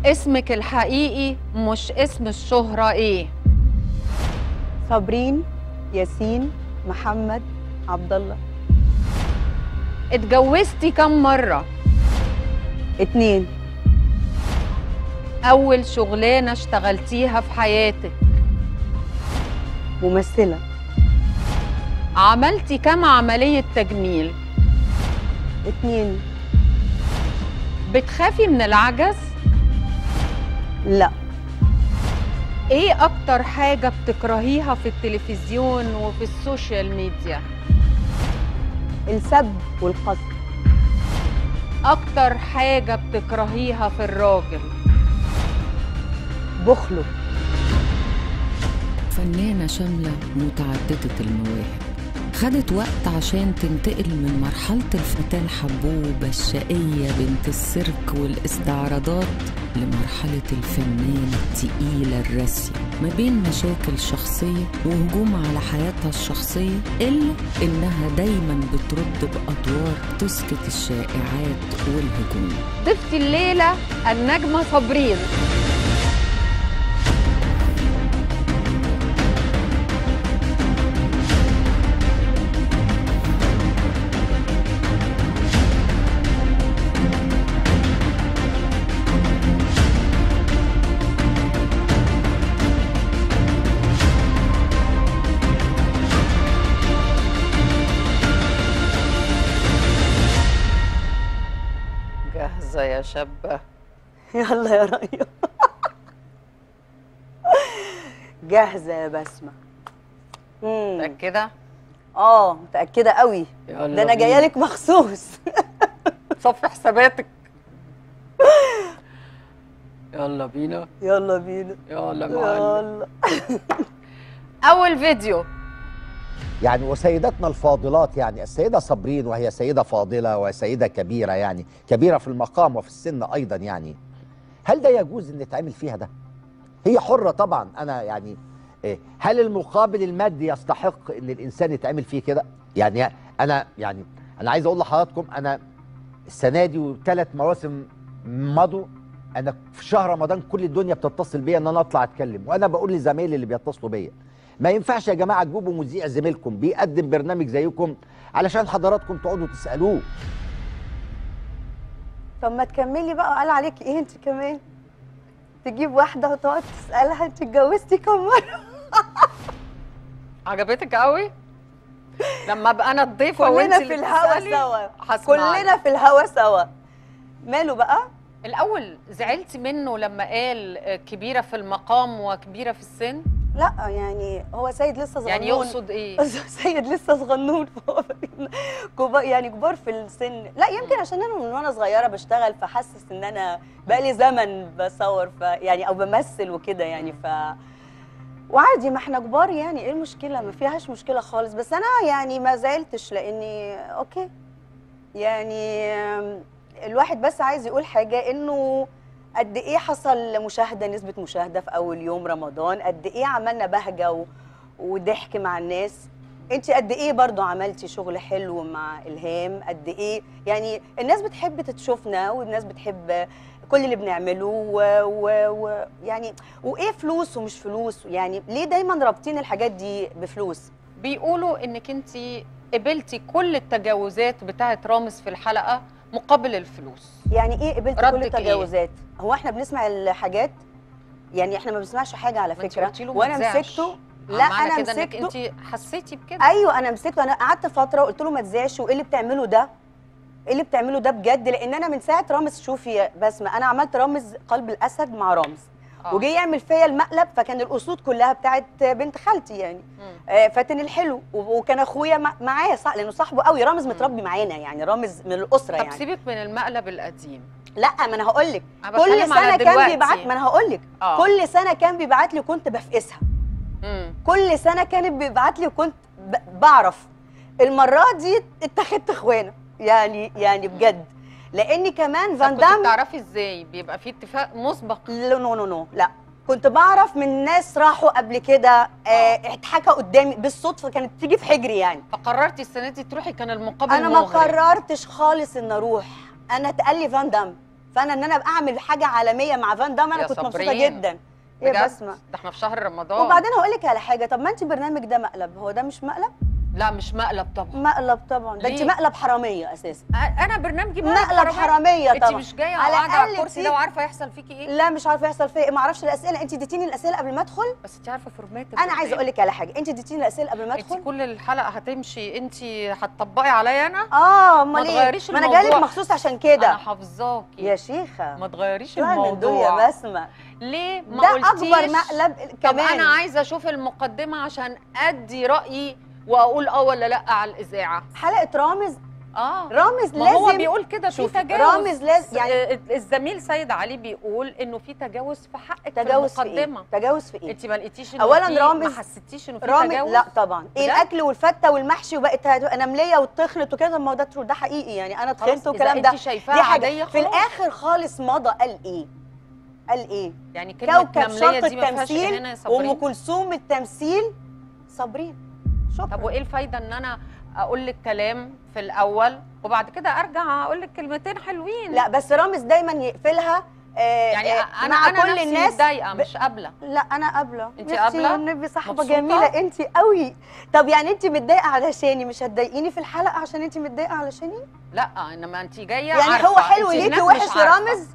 اسمك الحقيقي مش اسم الشهرة ايه صابرين ياسين محمد عبد الله اتجوزتي كم مرة اتنين أول شغلانة اشتغلتيها في حياتك ممثلة عملتي كم عملية تجميل اتنين بتخافي من العجز لا ايه اكتر حاجة بتكرهيها في التلفزيون وفي السوشيال ميديا السب والقصد اكتر حاجة بتكرهيها في الراجل بخله فنانة شاملة متعددة المواهب خدت وقت عشان تنتقل من مرحلة الفتاة الحبوبة الشقية بنت السيرك والاستعراضات لمرحلة الفنانة التقيلة الراسية ما بين مشاكل شخصية وهجوم على حياتها الشخصية إلا إنها دايما بترد بأدوار تسكت الشائعات والهجوم ضيفتي الليلة النجمة صابرين جاهزة يا شابة يلا يا ريا جاهزة يا بسمة مم. متأكدة؟ اه متأكدة قوي يلا ده انا جاية لك مخصوص صفي حساباتك يلا بينا يلا بينا يلا معلم يلا أول فيديو يعني وسيداتنا الفاضلات يعني السيدة صابرين وهي سيدة فاضلة وسيدة كبيرة يعني كبيرة في المقام وفي السن أيضا يعني هل ده يجوز أن يتعمل فيها ده؟ هي حرة طبعا أنا يعني إيه، هل المقابل المادي يستحق أن الإنسان يتعمل فيه كده؟ يعني أنا يعني أنا عايز أقول لحضراتكم أنا السنة دي وثلاث مواسم مضوا أنا في شهر رمضان كل الدنيا بتتصل بيا أن أنا أطلع أتكلم وأنا بقول لزمايلي اللي بيتصلوا بيا ما ينفعش يا جماعه تجيبوا مذيع زميلكم بيقدم برنامج زيكم علشان حضراتكم تقعدوا تسالوه طب ما تكملي بقى قال عليك ايه انت كمان تجيب واحدة وتقعد تسألها انت اتجوزتي كم مرة عجبتك قوي؟ لما ابقى انا الضيفة وانت كلنا اللي في الهوا بتسألي، سوا هسمعك. كلنا في الهوا سوا ماله بقى الأول زعلتي منه لما قال آه، كبيرة في المقام وكبيرة في السن؟ لا يعني هو سيد لسه صغنون يعني يقصد ايه؟ سيد لسه صغنون فهو كبار يعني كبار في السن لا يمكن عشان انا من وانا صغيره بشتغل فحاسس ان انا بقالي زمن بصور ف يعني او بمثل وكده يعني ف وعادي ما احنا كبار يعني ايه المشكله ما فيهاش مشكله خالص بس انا يعني ما زعلتش لاني اوكي يعني آم، الواحد بس عايز يقول حاجه انه قد ايه حصل مشاهده نسبه مشاهده في اول يوم رمضان قد ايه عملنا بهجه و... وضحك مع الناس انت قد ايه برضو عملتي شغل حلو مع الهام قد ايه يعني الناس بتحب تشوفنا والناس بتحب كل اللي بنعمله و... و... و... يعني وايه فلوس ومش فلوس يعني ليه دايما رابطين الحاجات دي بفلوس بيقولوا انك انت قبلتي كل التجاوزات بتاعه رامز في الحلقة مقابل الفلوس يعني ايه قبلت كل ردك إيه؟ التجاوزات هو احنا بنسمع الحاجات يعني احنا ما بنسمعش حاجه على ما انت فكره قلتي له ما وانا تذاعش. مسكته لا آه، معنى انا كده انك مسكته انت حسيتي بكده ايوه انا مسكته انا قعدت فتره وقلت له ما تذيعش وايه اللي بتعمله ده ايه اللي بتعمله ده بجد لان انا من ساعه رامز شوفي يا بسمه انا عملت رامز قلب الاسد مع رامز آه. وجي يعمل فيا المقلب فكان الاسود كلها بتاعت بنت خالتي يعني مم. آه، فاتن الحلو و- وكان اخويا مع- معايا صح لانه صاحبه قوي رامز متربي معانا يعني رامز من الاسره طب يعني سيبك من المقلب القديم لا ما انا هقول لك أنا كل بتكلم على سنه كان دلوقتي. بيبعت ما انا هقول لك آه. كل سنه كان بيبعت لي وكنت بفقسها مم. كل سنه كانت بيبعت لي وكنت ب- بعرف المره دي اتخذت اخوانا يعني يعني بجد لاني كمان طب فان كنت دام بتعرفي ازاي بيبقى في اتفاق مسبق لا نو نو نو لا كنت بعرف من ناس راحوا قبل كده آه، اتحكى قدامي بالصدفه كانت تيجي في حجري يعني فقررتي السنه دي تروحي كان المقابل انا ما مغري. قررتش خالص ان اروح انا اتقال لي فان دام فانا ان انا ابقى اعمل حاجه عالميه مع فان دام انا يا كنت مبسوطه صابرين. جدا ايه بجد؟ بسمع ده احنا في شهر رمضان وبعدين هقول لك على حاجه طب ما انت البرنامج ده مقلب هو ده مش مقلب لا مش مقلب طبعا مقلب طبعا ده انت ليه؟ مقلب حراميه اساسا أ- انا برنامجي مقلب حراميه انت طبعا مش جايه على وقاعده على الأقل الكرسي تي- ده وعارفه يحصل فيكي ايه لا مش عارفه يحصل فيا ايه ما اعرفش الاسئله انت اديتيني الاسئله قبل ما ادخل بس انت عارفه فورمات انا عايزه اقول لك على حاجه انت اديتيني الاسئله قبل ما انت ادخل كل الحلقه هتمشي انت هتطبقي عليا انا اه امال ما ايه تغيريش ما انا جايلك الموضوع. مخصوص عشان انا كده حافظاكي يا شيخه ما تغيريش طلع من دول الموضوع يا بسمه ليه ما ده قلتيش اكبر مقلب طب كمان انا عايزه اشوف المقدمه عشان ادي رايي واقول اه ولا لا على الاذاعه حلقه رامز اه رامز ما هو لازم بيقول كده في شوفي، تجاوز رامز لازم- يعني- يعني الزميل سيد علي بيقول انه في تجاوز في حقك تجاوز في في ايه المقدمه تجاوز في ايه انت ما لقيتيش انه أولاً في- رامز- ما حسيتيش انه في رامز تجاوز لا طبعا ايه بجد؟ الاكل والفته والمحشي وبقت هتبقى نمليه وتخنت وكده طب ما هو ده ترو- ده حقيقي يعني انا خلاص، تخنت إذا والكلام انت ده شايفاها دي حاجه عادية في خلاص. الاخر خالص مضى قال ايه قال ايه يعني كلمه كوكب نمليه شرق دي ما فيهاش التمثيل اهانه يا وام صابرين كلثوم التمثيل صابرين شكرا طب وايه الفايده ان انا اقول لك كلام في الاول وبعد كده ارجع اقول لك كلمتين حلوين لا بس رامز دايما يقفلها آه يعني آه انا مع انا كل نفسي الناس متضايقه ب- مش قابله لا انا قابله انت نفسي قابلة؟ والنبي صاحبه مبسوطة؟ جميله انت قوي طب يعني انت متضايقه علشاني مش هتضايقيني في الحلقه عشان انت متضايقه علشاني لا انما انت جايه يعني عارفة. هو حلو انت ليكي هناك وحش مش عارفة. لرامز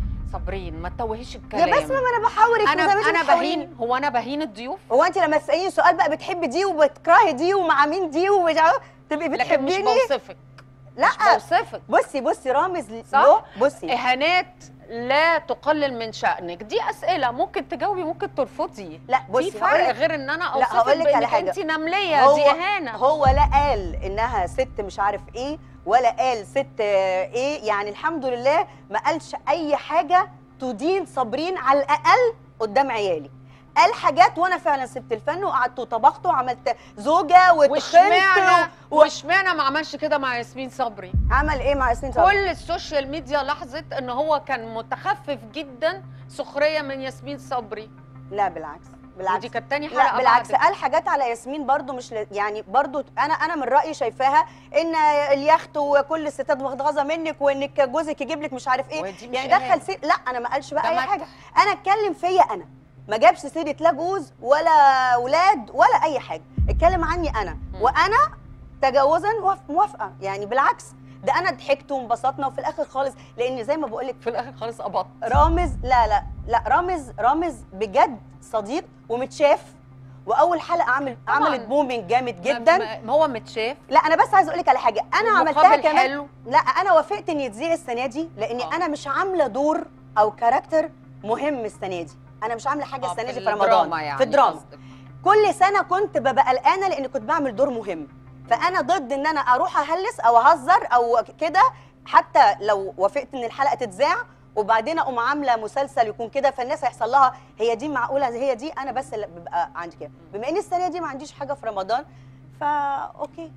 صابرين ما تتوهيش يا الكلام بس ما انا بحاورك انا وزي ما انت انا بتحاوريني. بهين هو انا بهين الضيوف هو انت لما تساليني سؤال بقى بتحبي دي وبتكرهي دي ومع مين دي ومش عارفة- تبقي لكن مش بتحبيني بوصفك لا مش بوصفك بصي بصي رامز صح؟ له بصي اهانات لا تقلل من شأنك دي أسئلة ممكن تجاوبي ممكن ترفضي لا في بصي فرق هقولك- غير ان انا لا، اوصفك هقولك على بانك حاجة. انت نملية هو- دي اهانة هو لا قال انها ست مش عارف ايه ولا قال ست آه، ايه يعني الحمد لله ما قالش اي حاجه تدين صابرين على الاقل قدام عيالي قال حاجات وانا فعلا سبت الفن وقعدت وطبخت وعملت زوجه وتخنت واشمعنى و- واشمعنى ما عملش كده مع ياسمين صبري عمل ايه مع ياسمين صبري كل السوشيال ميديا لاحظت ان هو كان متخفف جدا سخرية من ياسمين صبري لا بالعكس بالعكس ودي كانت تاني حلقة لا بالعكس بعد. قال حاجات على ياسمين برضو مش ل... يعني برضو انا انا من رايي شايفاها ان اليخت وكل الستات مغضغظه منك وانك جوزك يجيب لك مش عارف ايه ودي مش يعني إهانة. دخل سير لا انا ما قالش بقى ده اي مدح. حاجه انا اتكلم فيا انا ما جابش سيره لا جوز ولا اولاد ولا اي حاجه اتكلم عني انا مم. وانا تجاوزا وف- موافقه يعني بالعكس ده انا ضحكت وانبسطنا وفي الاخر خالص لان زي ما بقول لك في الاخر خالص قبضت رامز لا لا لا رامز رامز بجد صديق ومتشاف واول حلقه عمل طبعاً. عملت بومينج جامد جدا ما- ما هو متشاف لا انا بس عايزه اقول لك على حاجه انا عملتها المقابل كمان حلو لا انا وافقت ان يتذيع السنه دي لاني آه. انا مش عامله دور او كاركتر مهم السنه دي انا مش عامله حاجه آه، السنه دي في الدراما رمضان يعني في الدراما قصدك. كل سنه كنت ببقى قلقانه لان كنت بعمل دور مهم فانا ضد ان انا اروح اهلس او اهزر او كده حتى لو وافقت ان الحلقه تتذاع وبعدين اقوم عامله مسلسل يكون كده فالناس هيحصل لها هي دي معقوله هي دي انا بس اللي ببقى عندي كده بما ان السنه دي ما عنديش حاجه في رمضان فا اوكي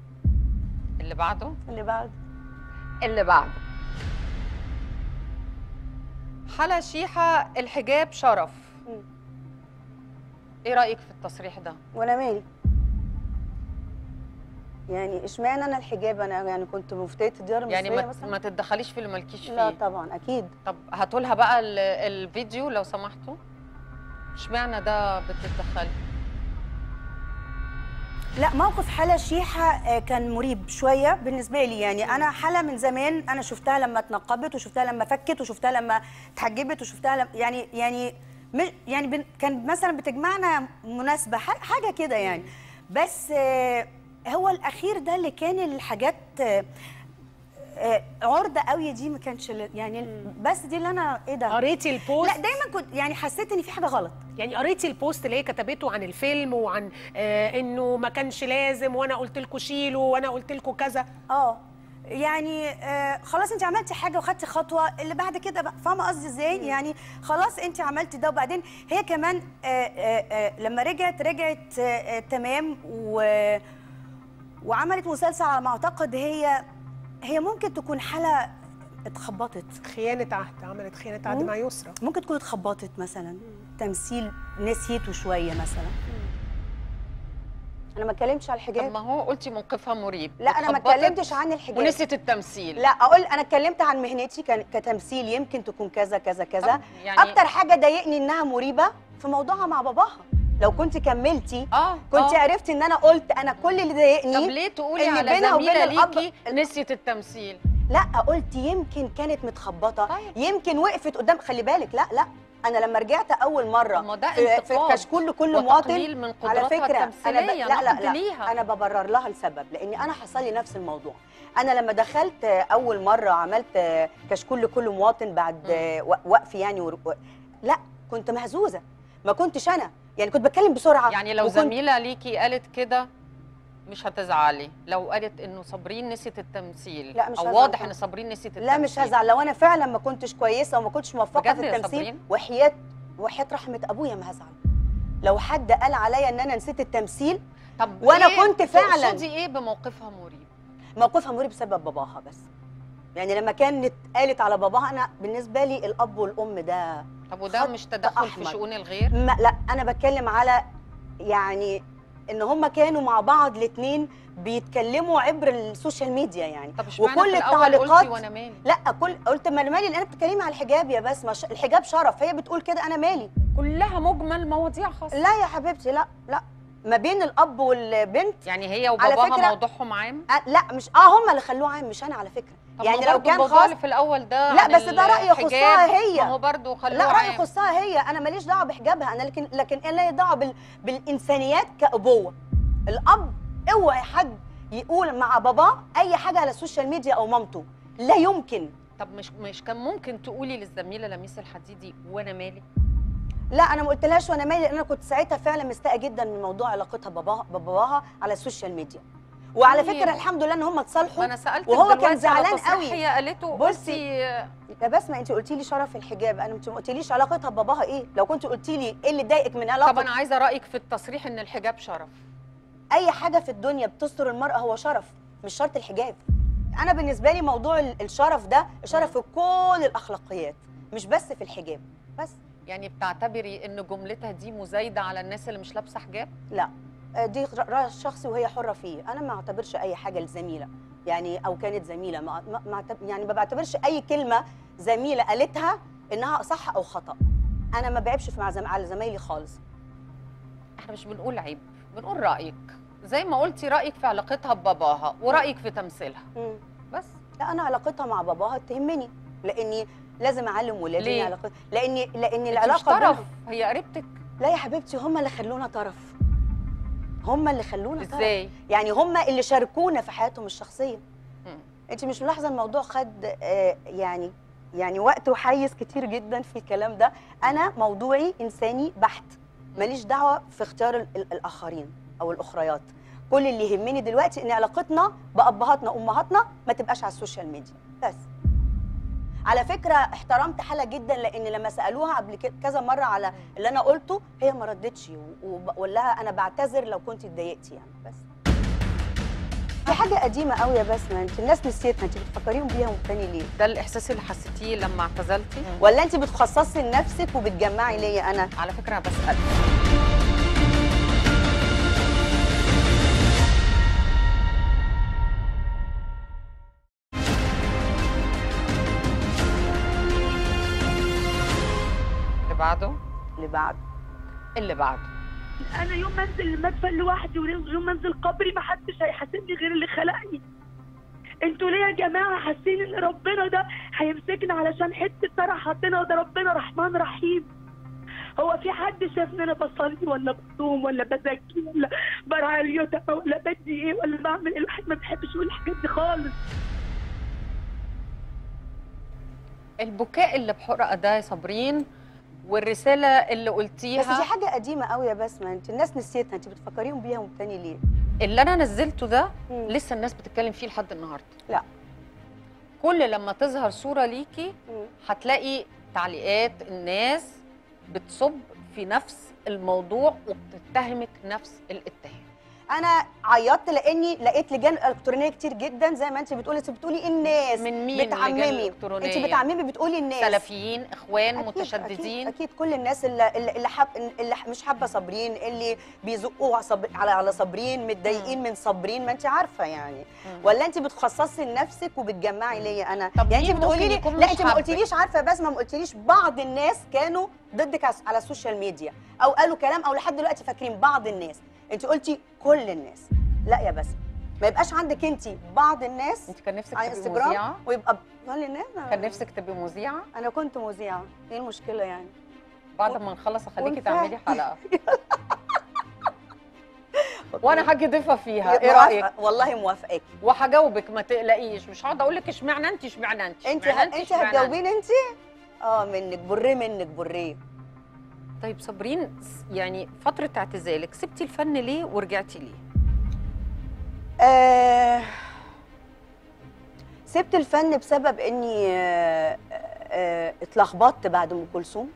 اللي بعده اللي بعد اللي بعده حلا شيحة الحجاب شرف مم. ايه رأيك في التصريح ده؟ وانا مالي يعني اشمعنى انا الحجاب انا يعني كنت مفتيه الديار المصريه يعني ما, مثلا ما تتدخليش في اللي مالكيش فيه لا طبعا اكيد طب هاتوا لها بقى ال- الفيديو لو سمحتوا اشمعنى ده بتتدخلي؟ لا موقف حلا شيحة آه، كان مريب شوية بالنسبة لي يعني أنا حلا من زمان أنا شفتها لما اتنقبت وشفتها لما فكت وشفتها لما اتحجبت وشفتها لما يعني يعني مش يعني بن كان مثلا بتجمعنا مناسبة ح- حاجة كده يعني بس آه، هو الأخير ده اللي كان الحاجات آه، آه، عرضة قوي دي ما كانش ل- يعني بس دي اللي أنا إيه ده قريتي البوست لا دايما كنت يعني حسيت إن في حاجة غلط يعني قريتي البوست اللي هي كتبته عن الفيلم وعن آه انه ما كانش لازم وانا قلت لكم شيلوا وانا قلت لكم كذا اه يعني آه خلاص انت عملتي حاجه وخدتي خطوه اللي بعد كده بقى فاهمه قصدي ازاي يعني خلاص انت عملتي ده وبعدين هي كمان آه آه آه لما رجعت رجعت آه آه تمام و وعملت مسلسل على ما اعتقد هي هي ممكن تكون حاله اتخبطت خيانه عهد عملت خيانه عهد مم. مع يسرا ممكن تكون اتخبطت مثلا تمثيل نسيته شويه مثلا انا ما اتكلمتش على طب الحجاب ما هو قلتي موقفها مريب لا انا ما واتخبطت اتكلمتش عن الحجاب ونسيت التمثيل لا اقول انا اتكلمت عن مهنتي كان كتمثيل يمكن تكون كذا كذا كذا طب يعني اكتر حاجه ضايقني انها مريبه في موضوعها مع باباها لو كنت كملتي اه كنت آه. عرفتي ان انا قلت انا كل اللي طب ضايقني ليه تقولي إن على بينها وبين زميله الأب- ليكي نسيت التمثيل لا قلت يمكن كانت متخبطه طيب. يمكن وقفت قدام خلي بالك لا لا انا لما رجعت اول مره طب ما ده في, في انتقاد كشكول لكل مواطن وتقليل من على قدراتها فكره انا ب... التمثيليه لا لا نقد لا ليها انا ببرر لها السبب لاني انا حصل لي نفس الموضوع انا لما دخلت اول مره عملت كشكول لكل مواطن بعد وقف يعني ور... لا كنت مهزوزه ما كنتش انا يعني كنت بتكلم بسرعه يعني لو وكنت- زميله ليكي قالت كده مش هتزعلي لو قالت انه صابرين نسيت التمثيل لا، مش او هزعل واضح طبعا. ان صابرين نسيت التمثيل لا مش هزعل لو انا فعلا ما كنتش كويسه وما كنتش موفقه بجد في يا التمثيل صابرين؟ وحياه وحياه رحمه ابويا ما هزعل لو حد قال عليا ان انا نسيت التمثيل طب وأنا إيه كنت فعلاً- تقصدي ايه بموقفها مريب موقفها مريب بسبب باباها بس يعني لما كانت قالت على باباها انا بالنسبه لي الاب والام ده طب وده خط مش تدخل في أحمر. شؤون الغير ما لا انا بتكلم على يعني ان هم كانوا مع بعض الاثنين بيتكلموا عبر السوشيال ميديا يعني طب اشمعنى وكل في الأول التعليقات قلتي وانا مالي لا كل قلت ما انا مالي لان انا بتتكلمي على الحجاب يا بس ما ش- الحجاب شرف هي بتقول كده انا مالي كلها مجمل مواضيع خاصه لا يا حبيبتي لا لا ما بين الاب والبنت يعني هي على وباباها فكرة- موضوعهم عام آه لا مش اه هم اللي خلوه عام مش انا على فكره طب يعني ما لو برضو كان بابا خاص اللي في الاول ده لا عن بس ده رأي الحجاب، يخصها هي. ما هو برضه خلوه لا راي عام. يخصها هي انا ماليش دعوه بحجابها انا لكن لكن انا ليا دعوه بال... بالانسانيات كابوه الاب اوعي حد يقول مع باباه اي حاجه على السوشيال ميديا او مامته لا يمكن طب مش مش كان ممكن تقولي للزميله لميس الحديدي وانا مالي لا انا ما قلتلهاش وانا مالي لان انا كنت ساعتها فعلا مستاءه جدا من موضوع علاقتها باباها باباها على السوشيال ميديا وعلى طيب. فكره الحمد لله ان هم ما اتصالحوا انا سالتك وهو كان دلوقتي على زعلان تصريح قوي. هي قالته بصي، قلتي يا بسمه انت قلتي لي شرف الحجاب انا انت ما قلتليش علاقتها بباباها ايه لو كنت قلتي لي ايه اللي ضايقك من طب علاقه انا عايزه رايك في التصريح ان الحجاب شرف اي حاجه في الدنيا بتستر المراه هو شرف مش شرط الحجاب انا بالنسبه لي موضوع ال- الشرف ده شرف في كل الاخلاقيات مش بس في الحجاب بس يعني بتعتبري ان جملتها دي مزايده على الناس اللي مش لابسه حجاب لا آه، دي راي شخصي وهي حره فيه انا ما اعتبرش اي حاجه لزميله يعني او كانت زميله ما ما ما أعتب- يعني ما بعتبرش اي كلمه زميله قالتها انها صح او خطا انا ما بعيبش في مع زم... على زمايلي خالص احنا مش بنقول عيب بنقول رايك زي ما قلتي رايك في علاقتها بباباها ورايك في تمثيلها مم. بس لا انا علاقتها مع باباها تهمني لاني لازم اعلم ولادي ليه؟ إن علاقة لاني لان انت مش العلاقه طرف بينهم هي قريبتك لا يا حبيبتي هم اللي خلونا طرف هم اللي خلونا طرف ازاي يعني هم اللي شاركونا في حياتهم الشخصيه مم. انت مش ملاحظه الموضوع خد آه، يعني يعني وقت وحيز كتير جدا في الكلام ده انا موضوعي انساني بحت ماليش دعوه في اختيار ال- ال- الاخرين او الاخريات كل اللي يهمني دلوقتي ان علاقتنا بابهاتنا وامهاتنا ما تبقاش على السوشيال ميديا بس على فكره احترمت حلا جدا لان لما سالوها قبل كده كذا مره على اللي انا قلته هي ما ردتش و- وبقول لها انا بعتذر لو كنت اتضايقتي يعني بس دي حاجه قديمه قوي يا بسمه انت الناس نسيتها انت بتفكريهم بيها تاني ليه ده الاحساس اللي حسيتيه لما اعتزلتي ولا انت بتخصصي لنفسك وبتجمعي ليا انا على فكره انا بسال اللي بعده اللي بعد اللي بعده انا يوم ما انزل المدفن لوحدي ويوم ما انزل قبري ما حدش هيحاسبني غير اللي خلقني انتوا ليه يا جماعه حاسين ان ربنا ده هيمسكنا علشان حته ترى حاطينها ده ربنا رحمن رحيم هو في حد شافني انا بصلي ولا بصوم ولا بزكي ولا برعى اليتامى ولا بدي ايه ولا بعمل ايه الواحد ما بيحبش يقول الحاجات دي خالص البكاء اللي بحرقه ده يا صابرين والرساله اللي بس قلتيها دي حاجه قديمه قوي يا بسمه انت الناس نسيتها انت بتفكريهم بيها تاني ليه اللي انا نزلته ده مم. لسه الناس بتتكلم فيه لحد النهارده لا. كل لما تظهر صوره ليكي مم. هتلاقي تعليقات الناس بتصب في نفس الموضوع وبتتهمك نفس الاتهام انا عيطت لاني لقيت لجان الكترونيه كتير جدا زي ما انت بتقولي انت بتقولي الناس من مين اللجان بتعممي الإلكترونية؟ انت بتعممي بتقولي الناس سلفيين اخوان أكيد متشددين اكيد, أكيد كل الناس اللي اللي اللي, حب اللي مش حابه صابرين اللي بيزقوا على صب- على على صابرين متضايقين من صابرين ما انت عارفه يعني مم. ولا انت بتخصصي لنفسك وبتجمعي ليا انا طب يعني مين انت بتقولي ممكن لي يكون لا مش انت ما حابك؟ قلتليش عارفه بس ما قلتليش بعض الناس كانوا ضدك على- على السوشيال ميديا او قالوا كلام او لحد دلوقتي فاكرين بعض الناس انت قلتي كل الناس لا يا بس ما يبقاش عندك انت بعض الناس انت كان نفسك على تبقي انستجرام مذيعه ويبقى كل الناس كان نفسك تبقي مذيعه انا كنت مذيعه ايه المشكله يعني بعد ما نخلص اخليكي وانفعل. تعملي حلقه وانا هاجي ضيفه فيها ايه موافقة. رايك والله موافقاكي وهجاوبك ما تقلقيش مش هقعد اقول لك اشمعنى انت اشمعنى انت انت اشمعنى انت انت اشمعنى انت. هتجاوبيني انت اه منك بريه منك بريه طيب صابرين س- يعني فتره اعتزالك سبتي الفن ليه ورجعتي ليه آه سبت الفن بسبب اني آه آه اتلخبطت بعد ام كلثوم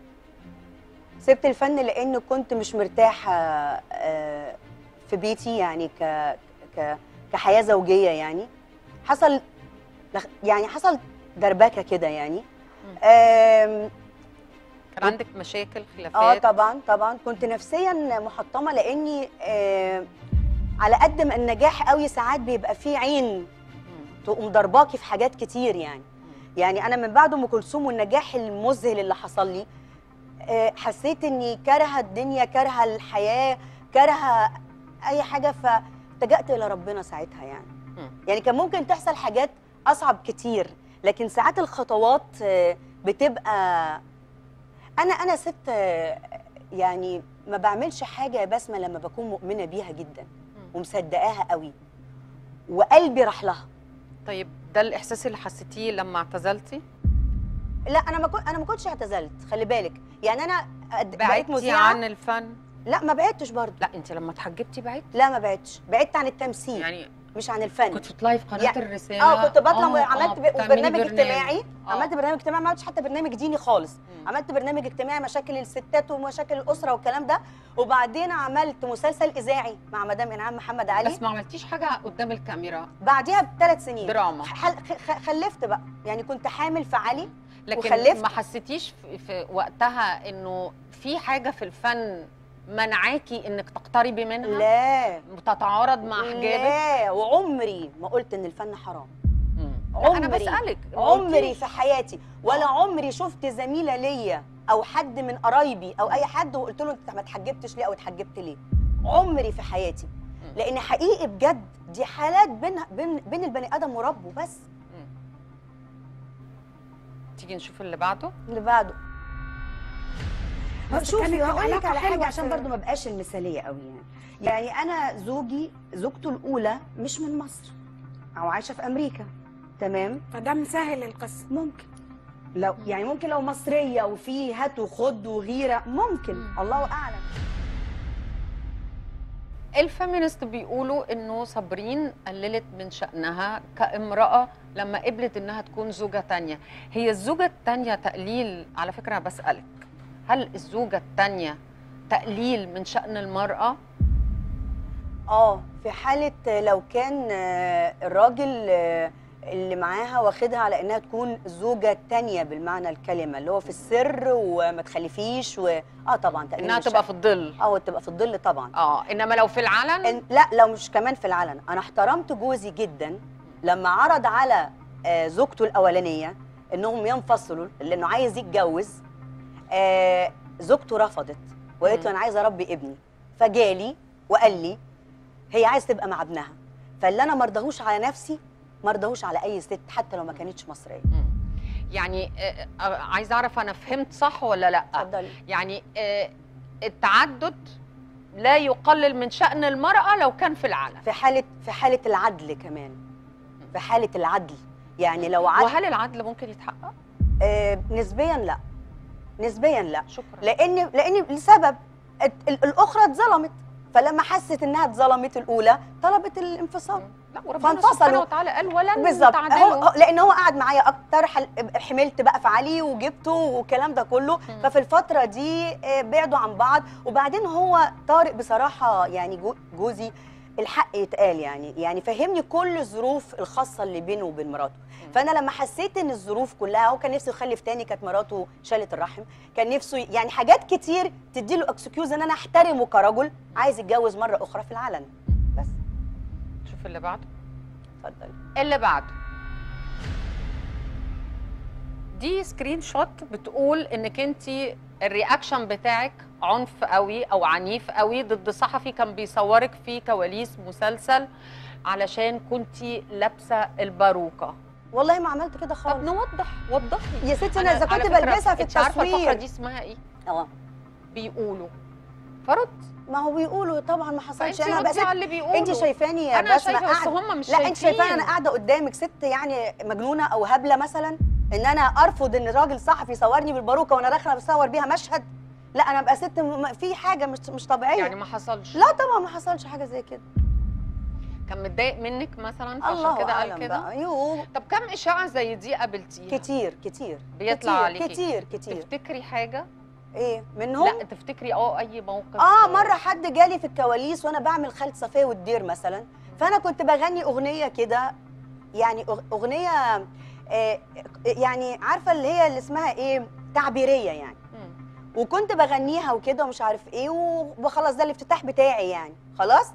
سبت الفن لان كنت مش مرتاحه آه في بيتي يعني ك ك كحياه زوجيه يعني حصل لخ- يعني حصل دربكه كده يعني آم، كان عندك مشاكل اه خلافات طبعا طبعا كنت نفسيا محطمه لاني آه على قد ما النجاح قوي ساعات بيبقى فيه عين مم. تقوم ضرباكي في حاجات كتير يعني يعني انا من بعد ام كلثوم والنجاح المذهل اللي حصل لي آه، حسيت اني كارهه الدنيا كارهه الحياه كارهه اي حاجه فاتجأت الى ربنا ساعتها يعني مم. يعني كان ممكن تحصل حاجات اصعب كتير لكن ساعات الخطوات آه، بتبقى انا انا ست آه، يعني ما بعملش حاجه يا بسمه لما بكون مؤمنه بيها جدا ومصدقاها قوي وقلبي راح لها طيب ده الاحساس اللي حسيتيه لما اعتزلتي لا انا ما كنت انا ما كنتش اعتزلت خلي بالك يعني انا قد- بقيت بعدتي مذيعه عن الفن لا ما بعدتش برضه لا انت لما اتحجبتي بعدتي لا ما بعدتش بعدت عن التمثيل يعني مش عن الفن كنت بتطلعي في قناه يعني- الرساله اه كنت بطلع آه، عملت آه، ب- بتعملي برنامج اجتماعي آه. عملت برنامج اجتماعي ما عملتش حتى برنامج ديني خالص مم. عملت برنامج اجتماعي مشاكل الستات ومشاكل الاسره والكلام ده وبعدين عملت مسلسل اذاعي مع مدام انعام محمد علي بس ما عملتيش حاجه قدام الكاميرا بعديها بثلاث سنين دراما حل... خ- خلفت بقى يعني كنت حامل في علي لكن وخلفت. ما حسيتيش في, في وقتها انه في حاجه في الفن منعاكي انك تقتربي منها لا تتعارض مع حجابك لا وعمري ما قلت ان الفن حرام مم. لا، انا عمري- بسالك ما عمري قلتيش. في حياتي ولا عمري شفت زميله ليا او حد من قرايبي او اي حد وقلت له انت ما اتحجبتش ليه او اتحجبت ليه عمري في حياتي لان حقيقي بجد دي حالات بين بين, بين البني ادم وربه بس تيجي نشوف اللي بعده اللي بعده بس شوفي كانت هقول لك العلاقة على حاجه حلوة عشان في- برضو ما بقاش المثاليه قوي يعني يعني انا زوجي زوجته الاولى مش من مصر او عايشه في امريكا تمام فده مسهل القصه ممكن لو يعني ممكن لو مصريه وفي هات وخد وغيره ممكن الله اعلم الفيمينست بيقولوا انه صابرين قللت من شأنها كامرأة لما قبلت انها تكون زوجة تانية هي الزوجة التانية تقليل على فكرة بسألك هل الزوجة التانية تقليل من شأن المرأة اه في حاله لو كان آه، الراجل آه، اللي معاها واخدها على انها تكون زوجه تانية بالمعنى الكلمه اللي هو في السر وما تخلفيش و... اه طبعا تقليل انها من تبقى الشأن. في الظل اه تبقى في الظل طبعا اه انما لو في العلن إن لا لو مش كمان في العلن انا احترمت جوزي جدا لما عرض على آه، زوجته الاولانيه انهم ينفصلوا لانه عايز يتجوز آه، زوجته رفضت وقالت له مم. انا عايزه اربي ابني فجالي وقال لي هي عايز تبقى مع ابنها فاللي انا مرضهوش على نفسي مرضهوش على اي ست حتى لو ما كانتش مصريه مم. يعني آه، آه، عايزه اعرف انا فهمت صح ولا لا اتفضلي يعني آه، التعدد لا يقلل من شأن المرأة لو كان في العلن في حاله في حاله العدل كمان في حاله العدل يعني لو عدل وهل العدل ممكن يتحقق؟ آه نسبيا لا نسبيا لا شكرا لان لان لسبب ال- ال- الاخرى اتظلمت فلما حست انها اتظلمت الاولى طلبت الانفصال لا وربنا فانفصلوا. سبحانه وتعالى قال ولن بالظبط هو تعدلوا هو- لان هو قعد معايا اكتر حل- حملت بقى في علي وجبته والكلام ده كله مم. ففي الفتره دي آه، بعدوا عن بعض وبعدين هو طارق بصراحه يعني جو- جوزي الحق يتقال يعني يعني فهمني كل الظروف الخاصه اللي بينه وبين مراته فانا لما حسيت ان الظروف كلها هو كان نفسه يخلف تاني كانت مراته شالت الرحم كان نفسه يعني حاجات كتير تدي له اكسكيوز ان انا احترمه كرجل عايز يتجوز مره اخرى في العلن بس شوف اللي بعده اتفضل اللي بعده دي سكرين شوت بتقول انك انت الرياكشن بتاعك عنف قوي او عنيف قوي ضد صحفي كان بيصورك في كواليس مسلسل علشان كنتي لابسه الباروكه والله ما عملت كده طب خالص نوضح وضحي يا ستي انا اذا على كنت فكرة بلبسها في انت عارفه الفقره التصوير دي اسمها ايه اه بيقولوا فرد ما هو بيقولوا طبعا ما حصلش فانت انا ردي بقى على اللي بيقولوا انت شايفاني يا انا بسمه شايفه بس قاعدة- هم مش لا انت شايفاني شايفين. انا قاعده قدامك ست يعني مجنونه او هبله مثلا ان انا ارفض ان راجل صحفي يصورني بالباروكه وانا داخله بصور بيها مشهد لا انا ابقى ست م- في حاجه مش مش طبيعيه يعني ما حصلش لا طبعا ما حصلش حاجه زي كده كان متضايق منك مثلا فعشان الله كده قال اعلم كده بقى يوه طب كم اشاعه زي دي قابلتيها كتير كتير بيطلع كتير عليكي. كتير كتير تفتكري حاجه ايه منهم لا تفتكري اه اي موقف اه مره حد جالي في الكواليس وانا بعمل خالة صفيه والدير مثلا فانا كنت بغني اغنيه كده يعني أغ- اغنيه آه يعني عارفه اللي هي اللي اسمها ايه تعبيريه يعني مم. وكنت بغنيها وكده ومش عارف ايه و- وخلاص ده الافتتاح بتاعي يعني خلاص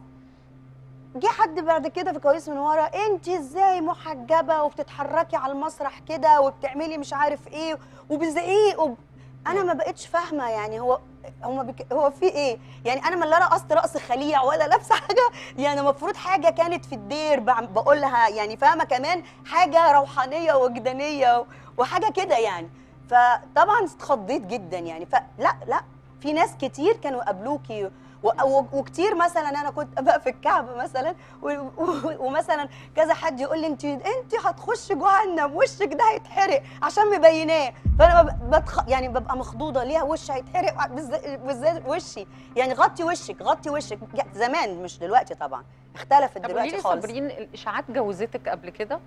جه حد بعد كده في الكواليس من ورا انت ازاي محجبه وبتتحركي على المسرح كده وبتعملي مش عارف ايه وبزعيق وب... انا ما بقتش فاهمه يعني هو هو بك... هو في ايه يعني انا ما لا رقصت رقص خليع ولا لابسه حاجه يعني المفروض حاجه كانت في الدير بعم- بقولها يعني فاهمه كمان حاجه روحانيه وجدانيه و- وحاجه كده يعني فطبعا اتخضيت جدا يعني فلا لا في ناس كتير كانوا قابلوكي و- و- وكتير مثلا انا كنت ابقى في الكعبه مثلا و- و- ومثلا كذا حد يقول لي انت انت هتخشي جهنم وشك ده هيتحرق عشان مبيناه فانا بب- بتخ... يعني ببقى مخضوضه ليها وش هيتحرق بالذات- بالذات وشي يعني غطي وشك غطي وشك يا- زمان مش دلوقتي طبعا اختلفت طب قولي دلوقتي لي خالص صابرين الاشاعات جوزتك قبل كده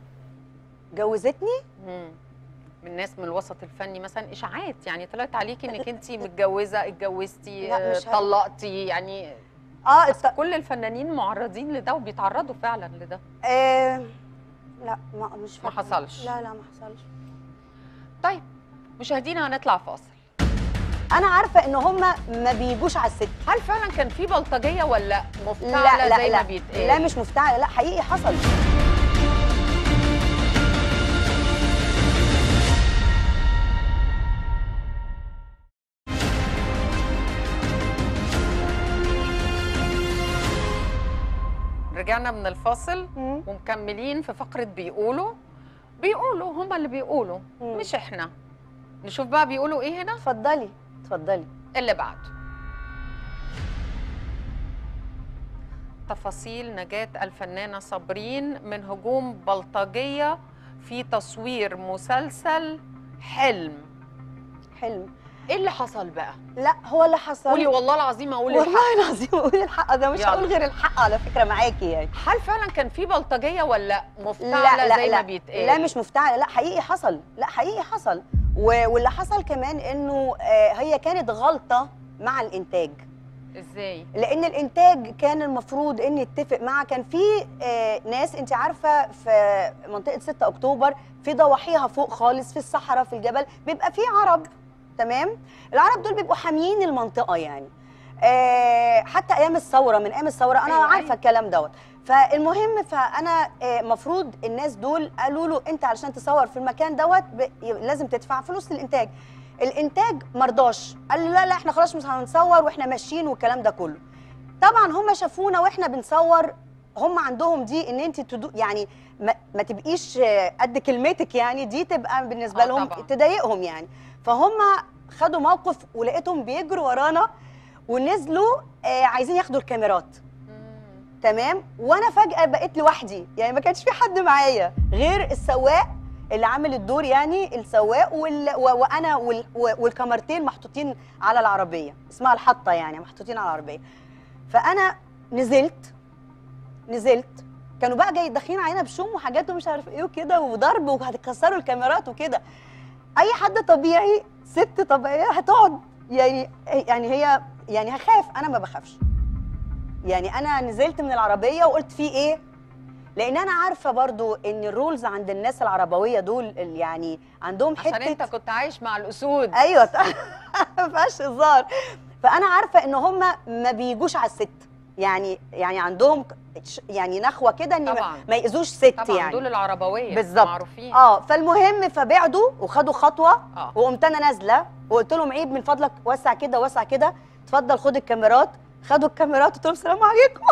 جوزتني مم. من ناس من الوسط الفني مثلا اشاعات يعني طلعت عليكي انك انت متجوزه اتجوزتي لا، آه، مش عارفة. طلقتي يعني اه أصل الت... كل الفنانين معرضين لده وبيتعرضوا فعلا لده آه... لا ما مش ما فاكرة. حصلش. لا لا ما حصلش طيب مشاهدينا هنطلع فاصل انا عارفه ان هم ما بيجوش على الست هل فعلا كان في بلطجيه ولا لا مفتعله لا زي لا ما بيتقال لا مش مفتعله لا حقيقي حصل رجعنا من الفاصل مم. ومكملين في فقره بيقولوا بيقولوا هما اللي بيقولوا مم. مش احنا نشوف بقى بيقولوا ايه هنا اتفضلي اتفضلي اللي بعده تفاصيل نجاة الفنانة صابرين من هجوم بلطجية في تصوير مسلسل حلم حلم ايه اللي حصل بقى؟ لا هو اللي حصل قولي والله العظيم اقول والله الحق العظيم قولي الحق ده مش يلا. هقول غير الحق على فكره معاكي يعني هل فعلا كان في بلطجية ولا لا مفتعلة لا زي لا ما بيتقال؟ لا مش مفتعله لا حقيقي حصل لا حقيقي حصل و- واللي حصل كمان انه آه، هي كانت غلطه مع الانتاج ازاي؟ لان الانتاج كان المفروض ان يتفق مع كان في آه، ناس انت عارفه في منطقه 6 اكتوبر في ضواحيها فوق خالص في الصحراء في الجبل بيبقى في عرب تمام العرب دول بيبقوا حاميين المنطقه يعني آه، حتى ايام الثوره من ايام الثوره انا أيوة، عارفه أيوة. الكلام دوت فالمهم فانا المفروض الناس دول قالوا له انت علشان تصور في المكان دوت ب- لازم تدفع فلوس للانتاج الانتاج مرضاش قال له لا لا احنا خلاص مش هنصور واحنا ماشيين والكلام ده كله طبعا هم شافونا واحنا بنصور هم عندهم دي ان انت تدو يعني ما, ما تبقيش آه، قد كلمتك يعني دي تبقى بالنسبه آه لهم طبعاً. تضايقهم يعني فهم خدوا موقف ولقيتهم بيجروا ورانا ونزلوا آه عايزين ياخدوا الكاميرات مم. تمام وانا فجاه بقيت لوحدي يعني ما كانش في حد معايا غير السواق اللي عامل الدور يعني السواق وال... و... وانا وال... و- والكاميرتين محطوطين على العربيه اسمها الحطه يعني محطوطين على العربيه فانا نزلت نزلت كانوا بقى جاي داخلين علينا بشوم وحاجات ومش عارف ايه وكده وضرب وهتكسروا الكاميرات وكده اي حد طبيعي ست طبيعيه هتقعد يعني يعني هي يعني هخاف انا ما بخافش يعني انا نزلت من العربيه وقلت في ايه لان انا عارفه برضو ان الرولز عند الناس العربويه دول ال- يعني عندهم حته عشان انت كنت عايش مع الاسود ايوه ما فيهاش هزار فانا عارفه ان هم ما بيجوش على الست يعني يعني عندهم ش- يعني نخوه كده ان ما- طبعاً. ما يأذوش ست طبعا يعني دول العربويه بالظبط. معروفين اه فالمهم فبعدوا وخدوا خطوه اه وقمت انا نازله وقلت لهم عيب من فضلك وسع كده وسع كده اتفضل خد الكاميرات خدوا الكاميرات قلت لهم السلام عليكم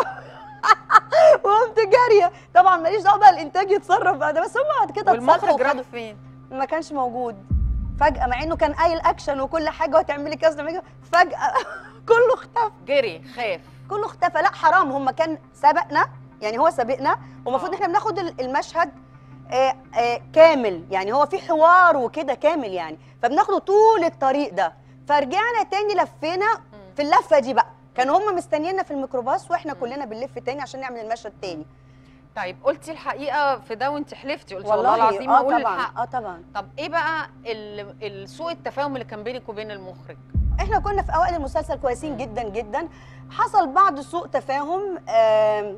وقمت جاريه طبعا ماليش دعوه بقى الانتاج يتصرف بعد بس هم بعد كده اتصرفوا والمخرج راح وخدوا فين؟ ما كانش موجود فجاه مع انه كان قايل اكشن وكل حاجه وهتعملي كذا وتعملي كذا، فجاه كله اختفى جري خاف كله اختفى لا حرام هم كان سبقنا يعني هو سابقنا ومفروض آه. احنا بناخد ال- المشهد آه آه كامل يعني هو في حوار وكده كامل يعني فبناخده طول الطريق ده فرجعنا تاني لفينا في اللفه دي بقى كانوا هم مستنيينا في الميكروباص واحنا كلنا بنلف تاني عشان نعمل المشهد تاني طيب قلتي الحقيقه في ده وانت حلفتي قلتي والله, العظيم اه اقول طبعا الحق اه طبعا طب ايه بقى ال- ال- سوء التفاهم اللي كان بينك وبين المخرج احنا كنا في اوائل المسلسل كويسين جدا جدا حصل بعض سوء تفاهم آم،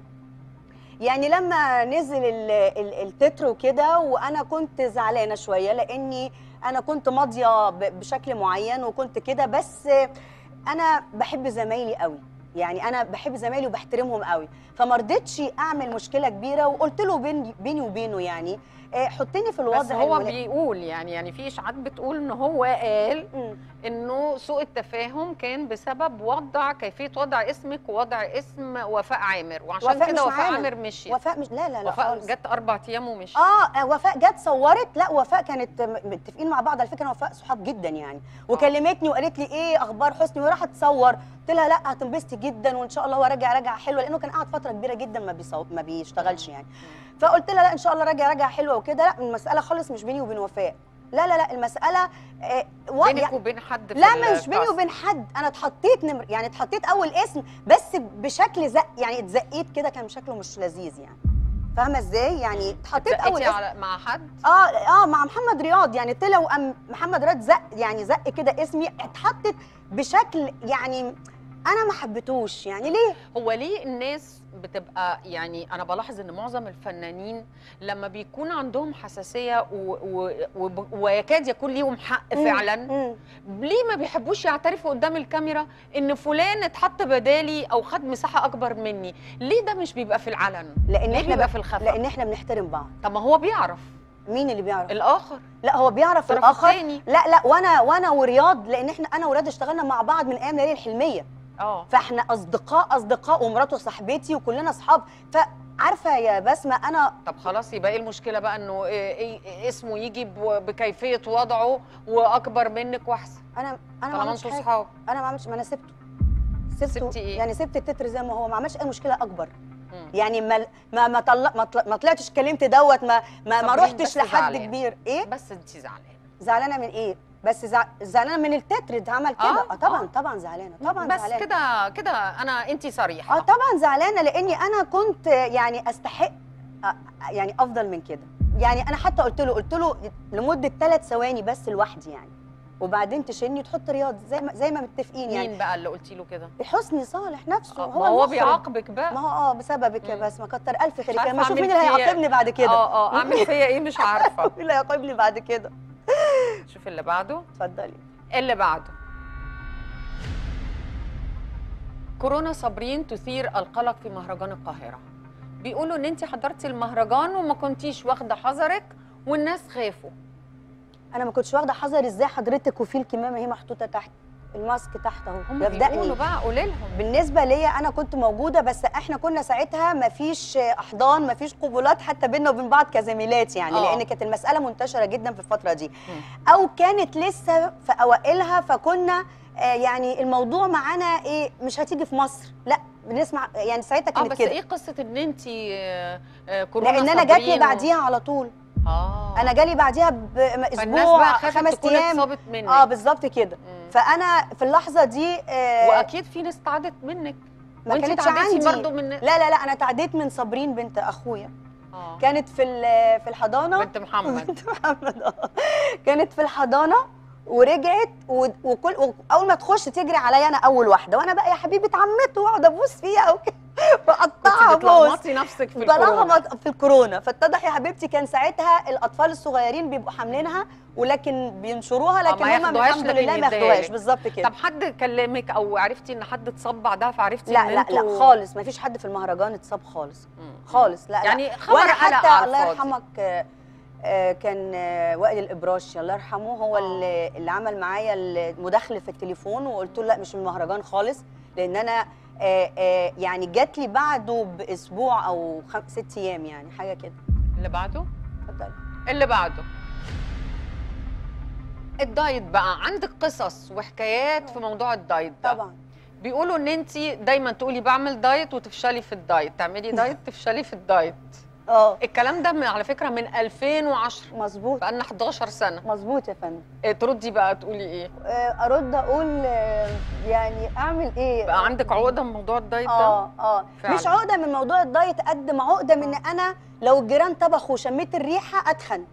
يعني لما نزل ال- ال- التتر وكده وانا كنت زعلانه شويه لاني انا كنت ماضيه ب- بشكل معين وكنت كده بس انا بحب زمايلي قوي يعني انا بحب زمايلي وبحترمهم قوي فما رضيتش اعمل مشكله كبيره وقلت له بيني, بيني وبينه يعني آه، حطني في الوضع بس هو الملا- بيقول يعني يعني في اشاعات بتقول ان هو قال مم. انه سوء التفاهم كان بسبب وضع كيفيه وضع اسمك ووضع اسم وفاء عامر وعشان وفاء كده مش وفاء معانا. عامر مشيت وفاء مش لا لا لا وفاء خالص. جت اربع ايام ومشيت اه آه، وفاء جت صورت لا وفاء كانت م- متفقين مع بعض على فكره أنا وفاء صحاب جدا يعني وكلمتني وقالت لي ايه اخبار حسني وراحت تصور قلت لها لا هتنبسطي جدا وان شاء الله هو راجع راجعه حلوه لانه كان قاعد فتره كبيره جدا ما بيصو... ما بيشتغلش يعني فقلت لها لا ان شاء الله راجع راجعه حلوه وكده لا المساله خالص مش بيني وبين وفاء لا لا لا المساله آه و... بينك يعني- وبين حد في لا مش بيني الكاست. وبين حد انا اتحطيت نمر يعني اتحطيت اول اسم بس بشكل زق يعني اتزقيت كده كان شكله مش لذيذ يعني فاهمه ازاي يعني اتحطيت اول اتزقتي اسم على مع حد اه اه مع محمد رياض يعني طلع وقام محمد رياض زق يعني زق كده اسمي اتحطت بشكل يعني انا ما حبيتهوش يعني ليه هو ليه الناس بتبقى يعني انا بلاحظ ان معظم الفنانين لما بيكون عندهم حساسيه و و و ويكاد يكون ليهم حق مم. فعلا مم. ليه ما بيحبوش يعترفوا قدام الكاميرا ان فلان اتحط بدالي او خد مساحه اكبر مني ليه ده مش بيبقى في العلن لان ليه احنا بيبقى ب... في الخفاء لان احنا بنحترم بعض طب ما هو بيعرف مين اللي بيعرف الاخر لا هو بيعرف الطرف الاخر التاني. لا لا وانا وانا ورياض لان احنا انا ورياض اشتغلنا مع بعض من ايام ليالي الحلميه اه فاحنا اصدقاء اصدقاء ومراته صاحبتي وكلنا اصحاب فعارفه يا بسمه انا طب خلاص يبقى ايه المشكله بقى انه إيه إيه اسمه يجي ب- بكيفيه وضعه واكبر منك واحسن انا انا ما طالما عملتش انتوا حاجه صحاب انا ما عملتش ما انا سبته سبته سبتي إيه؟ يعني سبت التتر زي ما هو ما عملش اي مشكله اكبر مم. يعني ما ما ما, طل... ما, طل... ما طلعتش كلمت دوت ما ما, ما صابرين رحتش بس لحد زعلانة. كبير ايه بس انت زعلانه زعلانه من ايه بس زع... زعلانه من التتر ده عمل كده آه، اه طبعا آه. طبعا زعلانه طبعا بس زعلانه كده كده انا انت صريحه اه طبعا زعلانه لاني انا كنت يعني استحق آه، يعني افضل من كده يعني انا حتى قلت له قلت له لمده ثلاث ثواني بس لوحدي يعني وبعدين تشيلني وتحط رياض زي ما زي ما متفقين يعني مين بقى اللي قلتي له كده حسني صالح نفسه آه، هو ما هو المخرج. بيعاقبك بقى ما هو اه بسببك يا مم. بس ما كتر الف خيرك عارفة ما اشوف أعمل مين اللي فيا- هيعاقبني بعد كده اه اه اعمل فيا ايه مش عارفه مين اللي هيعاقبني بعد كده شوف اللي بعده اتفضلي اللي بعده كورونا صابرين تثير القلق في مهرجان القاهرة بيقولوا ان انت حضرتي المهرجان وما كنتيش واخدة حذرك والناس خافوا انا ما كنتش واخده حذر ازاي حضرتك وفي الكمامه هي محطوطه تحت الماسك تحت اهو هم يفدقني. بيقولوا بقى قولي لهم بالنسبه ليا انا كنت موجوده بس احنا كنا ساعتها ما فيش احضان ما فيش قبولات حتى بينا وبين بعض كزميلات يعني آه. لان كانت المساله منتشره جدا في الفتره دي او كانت لسه في اوائلها فكنا آه، يعني الموضوع معانا ايه مش هتيجي في مصر لا بنسمع يعني ساعتها اه كانت بس كده ايه قصه ان انت آه، آه، كورونا لان انا جات لي صابرين و- بعديها على طول اه انا جالي بعديها فالناس باسبوع بقى خافت خمس تكون ايام اتصابت منك اه بالظبط كده مم. فانا في اللحظه دي آه واكيد في ناس تعدت منك ما وانت كانتش تعديتي عندي برضو من لا لا لا انا تعديت من صابرين بنت اخويا آه. كانت في ال- في الحضانه بنت محمد بنت محمد اه كانت في الحضانه ورجعت و- وكل اول ما تخش تجري عليا انا اول واحده وانا بقى يا حبيبه عمته واقعد ابوس فيها وكده بقطعها كنت بوس بتلخبطي نفسك في الكورونا بلخبط في الكورونا فاتضح يا حبيبتي كان ساعتها الاطفال الصغيرين بيبقوا حاملينها ولكن بينشروها لكن ما هم ياخدوهاش الحمد لكن لله ما يديها ياخدوهاش لك. بالظبط كده طب حد كلمك او عرفتي ان حد اتصاب بعدها فعرفتي لا ان لا لا انتوا- خالص ما فيش حد في المهرجان اتصاب خالص مم. خالص لا لا يعني خبر وانا قلق حتى على الله الفاضي. يرحمك آه، آه، كان آه، وائل الابراشي الله يرحمه هو آه. اللي, اللي عمل معايا المداخله في التليفون وقلت له لا مش من المهرجان خالص لان انا آه، آه، يعني جات لي بعده باسبوع او خم... ست ايام يعني حاجه كده اللي بعده اتفضلي اللي بعده الدايت بقى عندك قصص وحكايات في موضوع الدايت ده طبعا بيقولوا ان انت دايما تقولي بعمل دايت وتفشلي في الدايت تعملي دايت تفشلي في الدايت اه الكلام ده من على فكره من 2010 مظبوط بقالنا 11 سنه مظبوط يا فندم إيه تردي بقى تقولي ايه آه، ارد اقول آه، يعني اعمل ايه بقى عندك عقده من موضوع الدايت ده اه اه فعلا. مش عقده من موضوع الدايت قد ما عقده من ان انا لو الجيران طبخوا وشميت الريحه اتخن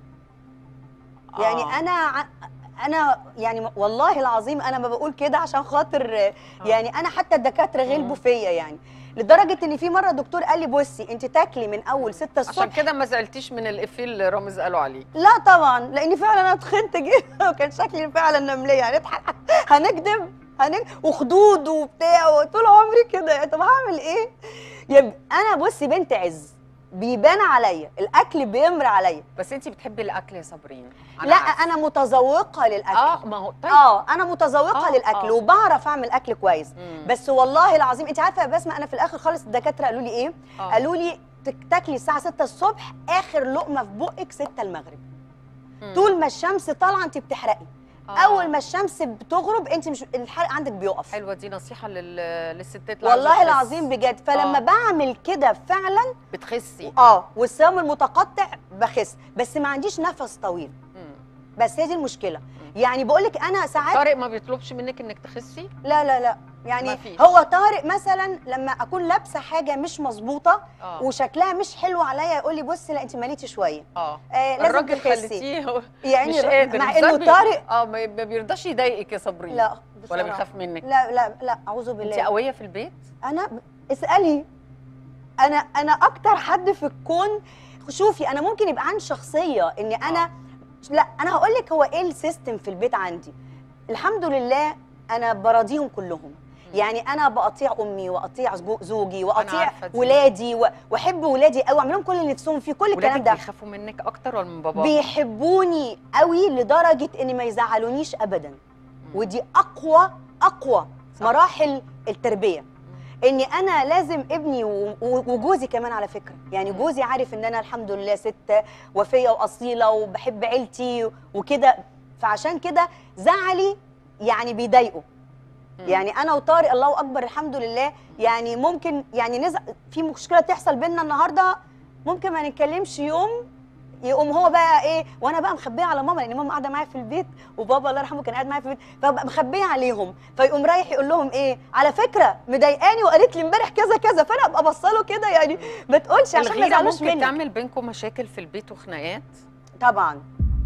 يعني آه. انا ع- انا يعني والله العظيم انا ما بقول كده عشان خاطر آه، يعني انا حتى الدكاتره غلبوا فيا يعني لدرجه ان في مره دكتور قال لي بصي انت تاكلي من اول 6 عشان الصبح كده ما زعلتيش من الافيه اللي رامز قالوا عليه لا طبعا لاني فعلا انا تخنت جدا وكان شكلي فعلا نمليه هنضحك هنكذب هنك... وخدود وبتاع طول عمري كده طب هعمل ايه؟ يا انا بصي بنت عز بيبان عليا الاكل بيمر عليا بس انت بتحبي الاكل يا صابرين لا عارفة. انا متذوقه للاكل اه ما هو طيب اه انا متذوقه آه، للاكل آه. وبعرف اعمل اكل كويس مم. بس والله العظيم انت عارفه يا بسمه انا في الاخر خالص الدكاتره قالوا لي ايه آه. قالوا لي تك- تاكلي الساعه 6 الصبح اخر لقمه في بقك 6 المغرب مم. طول ما الشمس طالعه انت بتحرقي آه. اول ما الشمس بتغرب انت مش الحرق عندك بيقف حلوه دي نصيحه لل... للستات اللي عايزة والله تخس. العظيم بجد فلما آه. بعمل كده فعلا بتخسي اه والصيام المتقطع بخس بس ما عنديش نفس طويل مم. بس هي دي المشكله يعني بقول لك انا ساعات طارق ما بيطلبش منك انك تخسي لا لا لا يعني مفيش. هو طارق مثلا لما اكون لابسه حاجه مش مظبوطه اه وشكلها مش حلو عليا يقول لي بصي لا انت مليتي شويه اه آه لازم الراجل تخسي خليتيه يعني مش الر- قادر مع إزاي انه بي- طارق اه ما ما بيرضاش يضايقك يا صابرين لا ولا بصراحة. بيخاف منك لا لا لا اعوذ بالله انت قويه في البيت انا ب- اسالي انا انا اكتر حد في الكون شوفي انا ممكن يبقى عندي شخصيه اني انا لا انا هقول لك هو ايه السيستم في البيت عندي الحمد لله انا براضيهم كلهم يعني انا بقطيع امي واقطيع زو- زوجي واقطيع عارفة دي. ولادي و- واحب ولادي قوي اعمل لهم كل اللي نفسهم فيه كل الكلام ولادك ده بيخافوا منك اكتر ولا من باباهم بيحبوني قوي لدرجه ان ما يزعلونيش ابدا ودي اقوى اقوى صح. مراحل التربيه اني انا لازم ابني و- و- وجوزي كمان على فكره يعني مم. جوزي عارف ان انا الحمد لله ست وفيه واصيله وبحب عيلتي وكده فعشان كده زعلي يعني بيضايقه مم. يعني انا وطارق الله اكبر الحمد لله يعني ممكن يعني نزع في مشكله تحصل بينا النهارده ممكن ما نتكلمش يوم يقوم هو بقى ايه وانا بقى مخبيه على ماما لان ماما قاعده معايا في البيت وبابا الله يرحمه كان قاعد معايا في البيت فببقى مخبيه عليهم فيقوم رايح يقول لهم ايه على فكره مضايقاني وقالت لي امبارح كذا كذا فانا ابقى بصله كده يعني ما تقولش عشان ما الغيره يزعلوش ممكن منك تعمل بينكم مشاكل في البيت وخناقات طبعا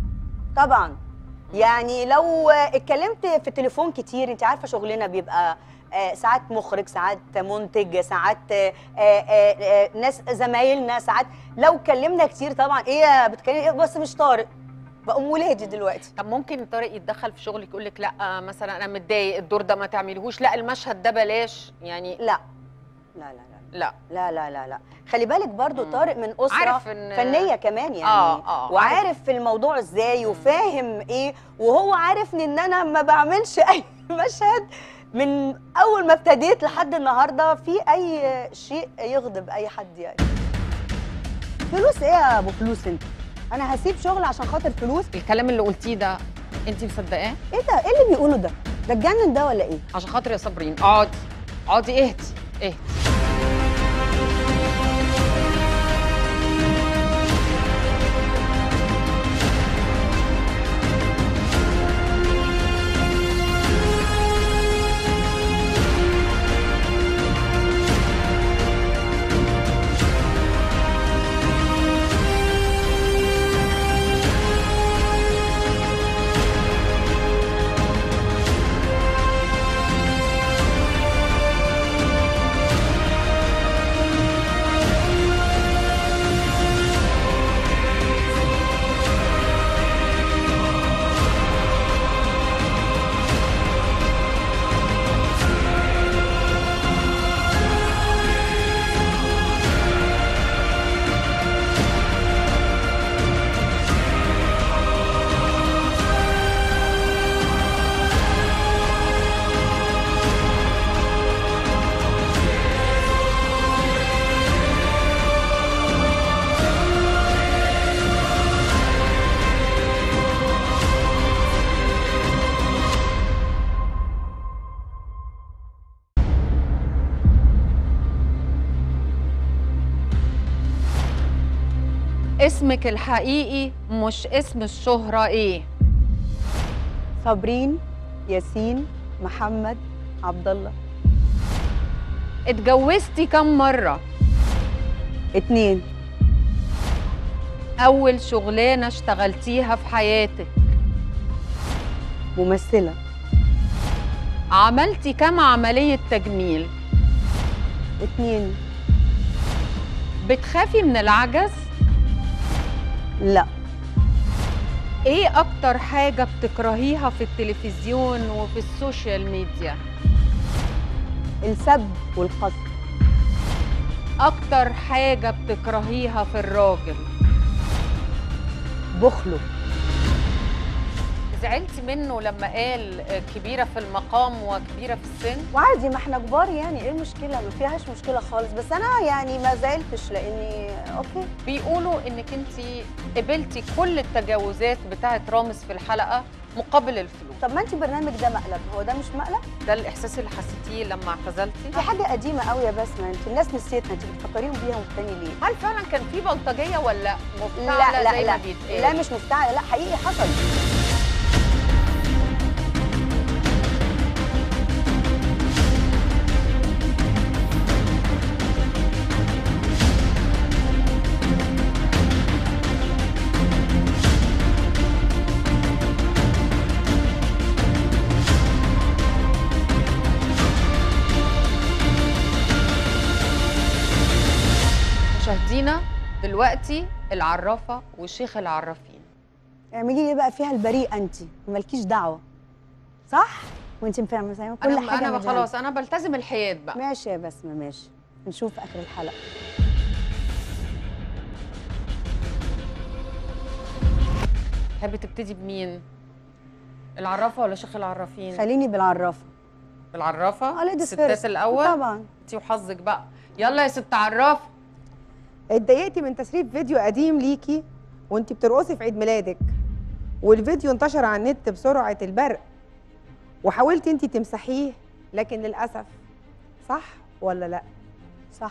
طبعا يعني لو اتكلمت في التليفون كتير انت عارفه شغلنا بيبقى آه، ساعات مخرج ساعات منتج ساعات آه، آه، آه، ناس زمايلنا ساعات لو اتكلمنا كتير طبعا ايه بتكلم ايه بس مش طارق بقوم ولادي دلوقتي طب ممكن طارق يتدخل في شغلك يقول لك لا مثلا انا متضايق الدور ده ما تعملهوش لا المشهد ده بلاش يعني لا لا لا لا لا لا لا لا لا خلي بالك برضو مم. طارق من اسره عارف ان فنيه كمان يعني آه، آه، وعارف في الموضوع ازاي وفاهم ايه وهو عارفني ان انا ما بعملش اي مشهد من اول ما ابتديت لحد النهارده في اي شيء يغضب اي حد يعني فلوس ايه يا ابو فلوس انت انا هسيب شغل عشان خاطر فلوس الكلام اللي قلتيه ده انت مصدقاه ايه ده ايه اللي بيقوله ده ده اتجنن ده ولا ايه عشان خاطر يا صابرين اقعدي اقعدي اهدي اهدي اسمك الحقيقي مش اسم الشهرة ايه صابرين ياسين محمد عبد الله اتجوزتي كم مرة اتنين أول شغلانة اشتغلتيها في حياتك ممثله عملتي كم عملية تجميل اتنين بتخافي من العجز لا ايه اكتر حاجة بتكرهيها في التلفزيون وفي السوشيال ميديا السب والقصد اكتر حاجة بتكرهيها في الراجل بخله زعلتي منه لما قال آه، كبيرة في المقام وكبيرة في السن وعادي ما احنا كبار يعني ايه المشكله ما فيهاش مشكله خالص بس انا يعني ما زعلتش لاني اوكي بيقولوا انك انت قبلتي كل التجاوزات بتاعت رامز في الحلقة مقابل الفلوس طب ما انت برنامج ده مقلب هو ده مش مقلب ده الاحساس اللي حسيتيه لما اعتزلتي دي حاجه قديمه قوي يا بسمه انت الناس نسيتنا انت بتفكريهم بيها تاني ليه هل فعلا كان في بلطجية ولا مفتعلة لا لا زي لا ما بيتقال لا مش مفتعله لا حقيقي حصل مشاهدينا دلوقتي العرافة وشيخ العرافين اعملي لي بقى فيها البريئه انت مالكيش دعوه صح وانت فاهمه زي كل أنا حاجه أنا من خلاص أنا بلتزم الحياد بقى ماشي يا بسمه ماشي نشوف اخر الحلقه تحبي تبتدي بمين؟ العرافة ولا شيخ العرافين؟ خليني بالعرافه العرافة؟ اه ليديز الستات فيرست. الأول؟ طبعا انتي وحظك بقى يلا يا ست عرافة اتضايقتي من تسريب فيديو قديم ليكي وانت بترقصي في عيد ميلادك والفيديو انتشر على النت بسرعة البرق وحاولتي انت تمسحيه لكن للأسف صح ولا لا صح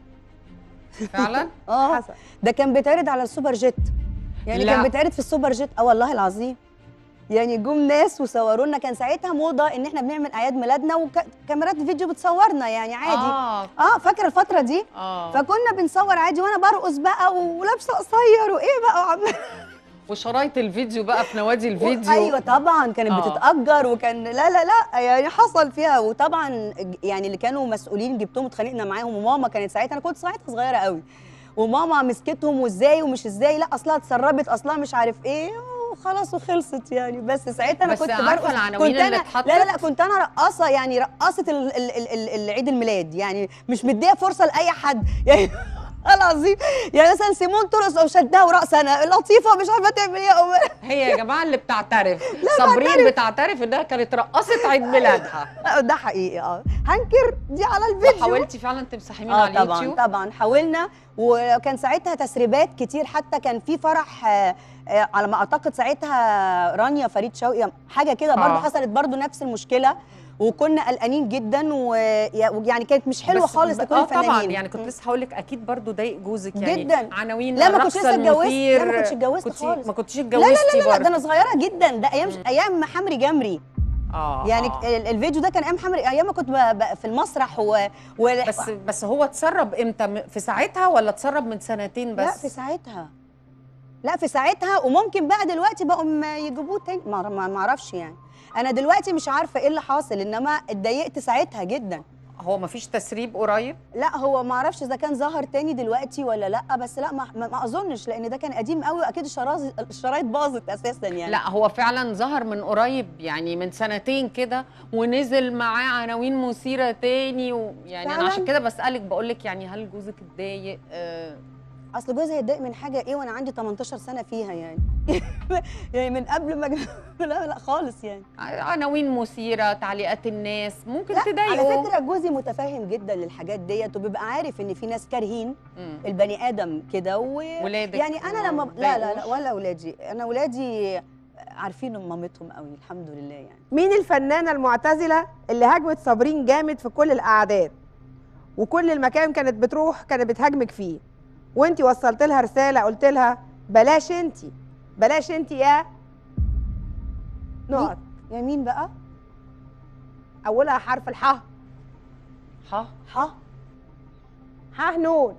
فعلا؟ اه حصل ده كان بيتعرض على السوبر جيت يعني لا. كان بيتعرض في السوبر جيت اه والله العظيم يعني جم ناس وصوروا لنا كان ساعتها موضه ان احنا بنعمل اعياد ميلادنا وكاميرات فيديو بتصورنا يعني عادي اه اه فاكره الفتره دي اه فكنا بنصور عادي وانا برقص بقى ولابسه قصير وايه بقى وعم... وشرايط الفيديو بقى في نوادي الفيديو ايوه طبعا كانت آه. بتتاجر وكان لا لا لا يعني حصل فيها وطبعا يعني اللي كانوا مسؤولين جبتهم اتخانقنا معاهم وماما كانت ساعتها انا كنت ساعتها صغيره قوي وماما مسكتهم وازاي ومش ازاي لا اصلها اتسربت اصلها مش عارف ايه وخلاص وخلصت يعني بس ساعتها انا بس كنت عارفة برقص العناوين كنت اللي انا اتحطت؟ لا لا لا كنت انا رقاصه يعني رقاصه ال- ال- ال- ال- العيد الميلاد يعني مش مديه فرصه لاي حد يعني العظيم يعني مثلا سيمون ترقص او شدها ورقصه انا لطيفه مش عارفه تعمل ايه أو هي يا جماعة اللي بتعترف صابرين بتعترف انها كانت رقصت عيد ميلادها ده حقيقي اه هنكر دي على الفيديو حاولتي فعلا تمسحيه من اه على طبعا اليوتيوب طبعا حاولنا وكان ساعتها تسريبات كتير حتى كان في فرح آه، آه، على ما اعتقد ساعتها رانيا فريد شوقي حاجه كده برضو آه. حصلت برضو نفس المشكله وكنا قلقانين جدا ويعني كانت مش حلوه بس- خالص ب- لكل اه الفنانين طبعا يعني كنت لسه هقول لك اكيد برضو ضايق جوزك يعني جداً. عناوين لا، ما كنتش الرقصة لسه اتجوزت. المثير لا، ما كنتش اتجوزت كنتي- خالص. ما كنتش لا اتجوزتي لا لا لا ده برضو. انا صغيره جدا ده ايام ايام حمري جمري اه يعني آه. ال- الفيديو ده كان ايام حمري ايام ما كنت ب- ب- في المسرح و, و... بس بس هو اتسرب امتى م- في ساعتها ولا اتسرب من سنتين بس لا في ساعتها لا في ساعتها وممكن بقى دلوقتي بقوا م- يجيبوه تاني ما ما ما اعرفش يعني انا دلوقتي مش عارفه ايه اللي حاصل انما اتضايقت ساعتها جدا هو ما فيش تسريب قريب لا هو ما اعرفش اذا كان ظهر تاني دلوقتي ولا لا بس لا ما, ما, ما اظنش لان ده كان قديم قوي واكيد الشرايط الشرايط باظت اساسا يعني لا هو فعلا ظهر من قريب يعني من سنتين كده ونزل معاه عناوين مثيره تاني ويعني انا فعلاً؟ عشان كده بسالك بقول لك يعني هل جوزك اتضايق آه اصل جوزي هيتضايق من حاجه ايه وانا عندي 18 سنه فيها يعني يعني من قبل ما أج- لا لا خالص يعني عناوين مثيره تعليقات الناس ممكن لا على تضايقه فكره جوزي متفاهم جدا للحاجات ديت وبيبقى عارف ان في ناس كارهين مم. البني ادم كده و... ولادك يعني انا لما ما لا لا لا بيضايقوش؟ ولا اولادي انا اولادي عارفين مامتهم قوي الحمد لله يعني مين الفنانة المعتزلة اللي هاجمت صابرين جامد في كل القعدات وكل المكان كانت بتروح كانت بتهاجمك فيه وانت وصلت لها رساله قلت لها بلاش انت بلاش انت يا نقط يا مين بقى اولها حرف الحاء ح ح ح نون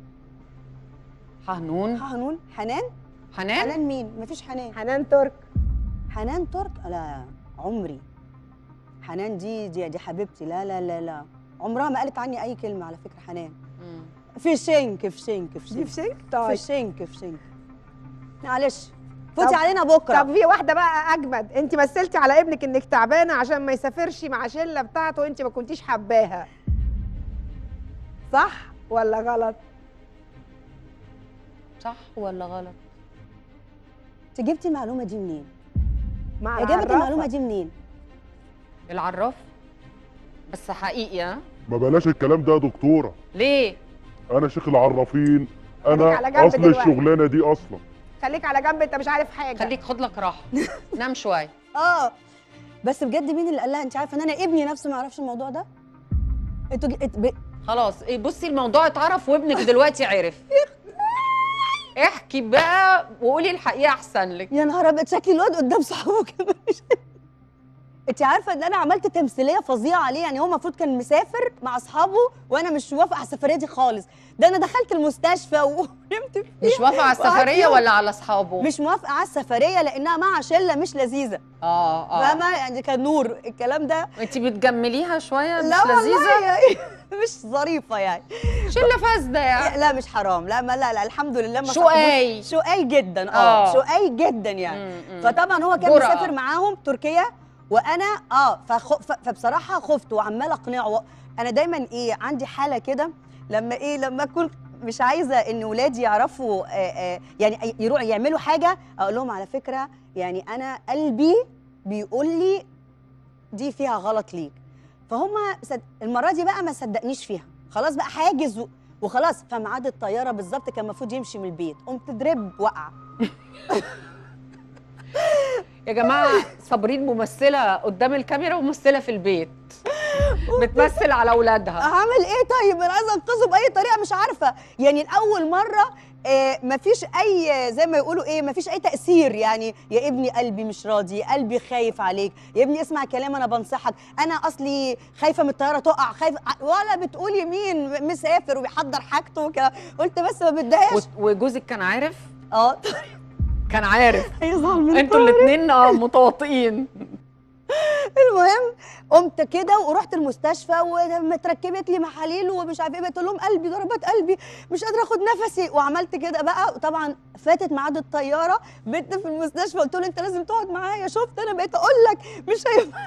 حنون ح نون حنان حنان حنان مين مفيش حنان حنان ترك حنان ترك لا عمري حنان دي دي دي حبيبتي لا لا لا لا عمرها ما قالت عني اي كلمه على فكره حنان مم. في شنك في شنك في دي شنك في شنك في طيب شنك في شنك معلش طب- فوتي علينا بكره طب في واحده بقى اجمد انت مثلتي على ابنك انك تعبانه عشان ما يسافرش مع شله بتاعته وانت ما كنتيش حباها صح ولا غلط صح ولا غلط انت جبتي المعلومه دي منين؟ مع هي جابت العرافة. المعلومه دي منين؟ العراف بس حقيقي ها ما بلاش الكلام ده يا دكتوره ليه انا شيخ العرافين انا خليك على جنب اصل دلوقتي. الشغلانه دي اصلا خليك على جنب انت مش عارف حاجه خليك خد لك راحه نام شويه اه بس بجد مين اللي قال لها انت عارفه ان انا ابني نفسه ما يعرفش الموضوع ده؟ انتوا ج- ات- ب- خلاص إيه، بصي الموضوع اتعرف وابنك دلوقتي عرف احكي بقى وقولي الحقيقه احسن لك يا نهار ابيض شكلي الواد قدام صحابه كمان انت عارفه ان انا عملت تمثيليه فظيعه عليه يعني هو المفروض كان مسافر مع اصحابه وانا مش موافقه على السفريه دي خالص ده انا دخلت المستشفى ونمت فيها مش موافقه على السفريه ولا على اصحابه مش موافقه على السفريه لانها مع شله مش لذيذه اه اه فاهمه يعني كان نور الكلام ده انت بتجمليها شويه مش لا لذيذه والله يعني مش ظريفه يعني شله فاسده يعني لا مش حرام لا ما لا لا الحمد لله ما شقاي. صاحبوش- شقاي جدا اه آه. شقاي جدا يعني مم، مم. فطبعا هو كان جرأة. مسافر معاهم تركيا وانا اه فخ... ف... فبصراحه خفت وعماله اقنعه انا دايما ايه عندي حاله كده لما ايه لما اكون مش عايزه ان ولادي يعرفوا آه آه يعني يروحوا يعملوا حاجه اقول لهم على فكره يعني انا قلبي بيقول لي دي فيها غلط ليك فهم صد... المره دي بقى ما صدقنيش فيها خلاص بقى حاجز و... وخلاص فميعاد الطياره بالظبط كان المفروض يمشي من البيت قمت درب وقع يا جماعه صابرين ممثله قدام الكاميرا وممثله في البيت بتمثل على اولادها هعمل ايه طيب انا عايزه انقذه باي طريقه مش عارفه يعني الاول مره آه مفيش اي زي ما يقولوا ايه مفيش اي تاثير يعني يا ابني قلبي مش راضي قلبي خايف عليك يا ابني اسمع كلام انا بنصحك انا اصلي خايفه من الطياره تقع خايف ولا بتقولي مين مسافر وبيحضر حاجته وكده قلت بس ما بدهاش و- وجوزك كان عارف اه كان عارف هيزعل من انتوا الاثنين متواطئين المهم قمت كده ورحت المستشفى ومتركبت لي محاليل ومش عارفه ايه بقيت لهم قلبي ضربات قلبي مش قادره اخد نفسي وعملت كده بقى وطبعا فاتت ميعاد الطياره بنت في المستشفى قلت له انت لازم تقعد معايا شفت انا بقيت اقول لك مش هينفع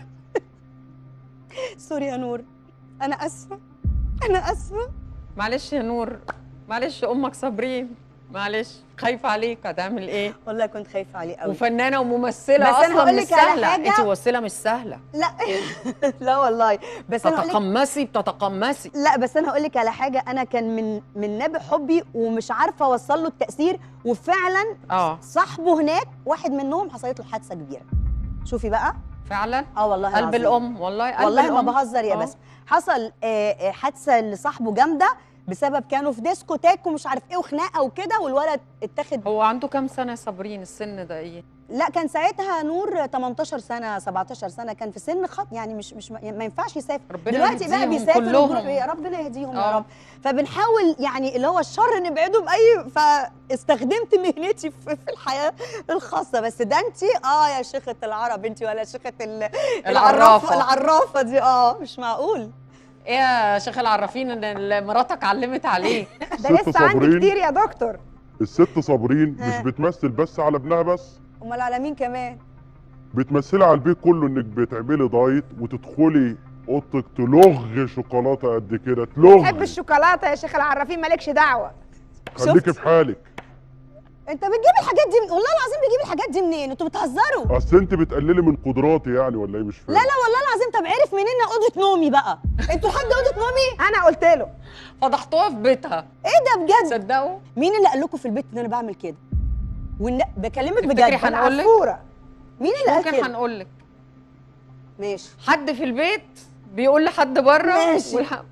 سوري يا نور انا اسفه انا اسفه معلش يا نور معلش امك صابرين معلش خايفه عليك هتعمل ايه والله كنت خايفه عليه قوي وفنانه وممثله بس أنا اصلا هقول مش لك على سهله حاجة. انت ممثله مش سهله لا لا والله بس انا هقول لك تتقمصي بتتقمصي لا بس انا هقول لك على حاجه انا كان من من نبع حبي ومش عارفه اوصل له التاثير وفعلا اه صاحبه هناك واحد منهم حصلت له حادثه كبيره شوفي بقى فعلا اه والله قلب العظيم. الام والله قلب والله ما الام بهزر يا آه. بس حصل آه، آه، حادثه لصاحبه جامده بسبب كانوا في ديسكوتاك ومش عارف ايه وخناقه وكده والولد اتاخد هو عنده كام سنه يا صابرين السن ده ايه لا كان ساعتها نور 18 سنه 17 سنه كان في سن خط يعني مش مش ما ينفعش يسافر ربنا دلوقتي بقى يهديهم بيسافر كلهم. وبيروح- يا ربنا يهديهم يا آه. رب فبنحاول يعني اللي هو الشر نبعده باي فاستخدمت مهنتي في في الحياه الخاصه بس ده انت اه يا شيخه العرب انت ولا شيخه ال- العرافة. العرافه دي اه مش معقول ايه يا شيخ العرافين ان ال- مراتك علمت عليه ده الست لسه عندي صابرين كتير يا دكتور الست صابرين ها. مش بتمثل بس على ابنها بس امال على مين كمان بتمثلي على البيت كله انك بتعملي دايت وتدخلي اوضتك تلغي شوكولاته قد كده تحب تلغي الشوكولاته يا شيخ العرافين مالكش دعوه خليكي في حالك انت بتجيب الحاجات دي والله العظيم بتجيب الحاجات دي منين انتوا بتهزروا اصل انت بتقللي من قدراتي يعني ولا ايه مش فاهم لا لا والله العظيم طب عرف منين اوضه نومي بقى انتوا لحد اوضه نومي انا قلت له فضحتوها في بيتها ايه ده بجد تصدقوا مين اللي قال لكم في البيت ان انا بعمل كده وإن بكلمك تفتكري بجد هن- هنقول لك؟ العصفوره مين اللي قال ممكن كده هنقول لك ماشي حد في البيت بيقول لحد بره ماشي. والح...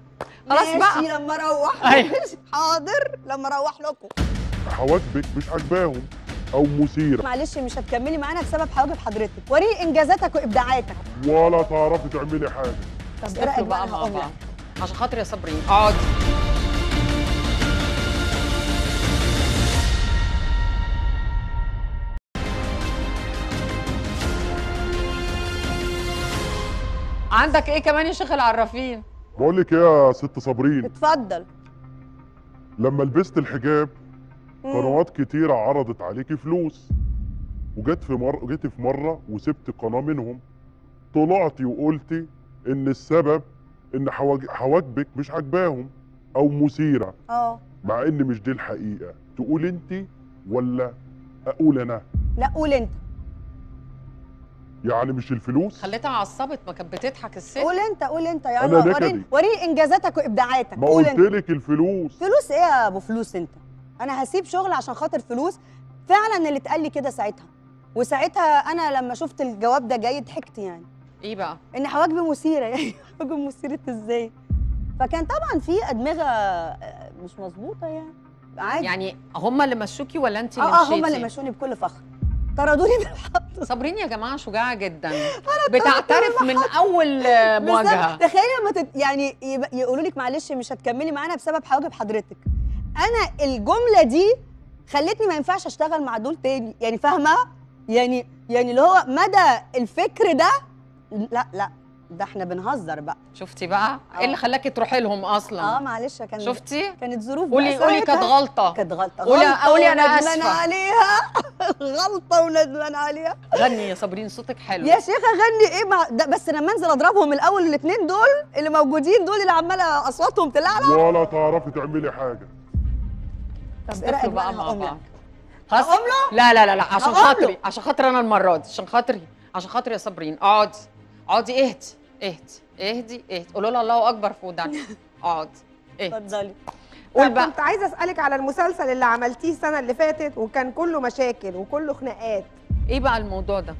خلاص ماشي بقى لما اروح أيوة. حاضر لما اروح لكم حواجبك مش عاجباهم او مثيره معلش مش هتكملي معانا بسبب حواجب حضرتك وريني انجازاتك وابداعاتك ولا تعرفي تعملي حاجه طب ايه رايك افتكروا بقى بقى مع هقوم بعض لك عشان خاطر يا صابرين اقعدي عندك ايه كمان يا شيخ العرافين بقول لك ايه يا ست صابرين اتفضل لما لبست الحجاب مم. قنوات كتيرة عرضت عليكي فلوس وجت في مرة جيتي في مرة وسبت قناة منهم طلعتي وقلتي إن السبب إن حواج- حواجبك مش عاجباهم أو مثيرة اه مع إن مش دي الحقيقة تقول أنت ولا أقول أنا لا قول انت يعني مش الفلوس خليتها عصبت ما كانت بتضحك الست قول انت قول انت أنا يلا نكدي. وريني وريني انجازاتك وابداعاتك ما قول قلت انت لك الفلوس فلوس ايه يا ابو فلوس انت انا هسيب شغل عشان خاطر فلوس فعلا اللي اتقال لي كده ساعتها وساعتها انا لما شفت الجواب ده جاي ضحكت يعني ايه بقى ان حواجبي مثيره يعني حواجب مثيره ازاي فكان طبعا في ادمغه آه، مش مظبوطه يعني عادي يعني هم اللي مشوكي ولا انت اللي اه اه مشيتي هم اللي مشوني بكل فخر طردوني بالحق صابرين يا جماعه شجاعه جدا بتعترف من اول آه، مواجهه بسبب- تخيلي لما تت... يعني يبقى- يقولوا لك معلش مش هتكملي معانا بسبب حواجب حضرتك انا الجمله دي خلتني ما ينفعش اشتغل مع دول تاني يعني فاهمه يعني يعني اللي هو مدى الفكر ده لا لا ده احنا بنهزر بقى شفتي بقى آه. ايه اللي خلاكي تروحي لهم اصلا اه معلش كان شفتي كانت ظروف قولي بقى قولي كانت ساعتها. غلطه كانت غلطه قولي- غلطة قولي أنا وندمان آسفة. عليها غلطه وندمان عليها غني يا صابرين صوتك حلو يا شيخه غني ايه مع ده بس لما انزل اضربهم الاول الاثنين دول اللي موجودين دول اللي عماله اصواتهم تلعلع ولا تعرفي تعملي حاجة طب ايه رايك استفلوا بقى بقى مع هقوم بعض لك خلاص هقوم له؟ لا لا لا لا عشان هقوم خاطري له. عشان خاطر انا المره دي عشان خاطري عشان خاطري يا صابرين اقعدي اقعدي اهدي اهدي اهدي اهدي قولوا لها الله اكبر في ودانك اقعدي اهدي اتفضلي قول طب بقى كنت عايزه اسالك على المسلسل اللي عملتيه السنه اللي فاتت وكان كله مشاكل وكله خناقات ايه بقى الموضوع ده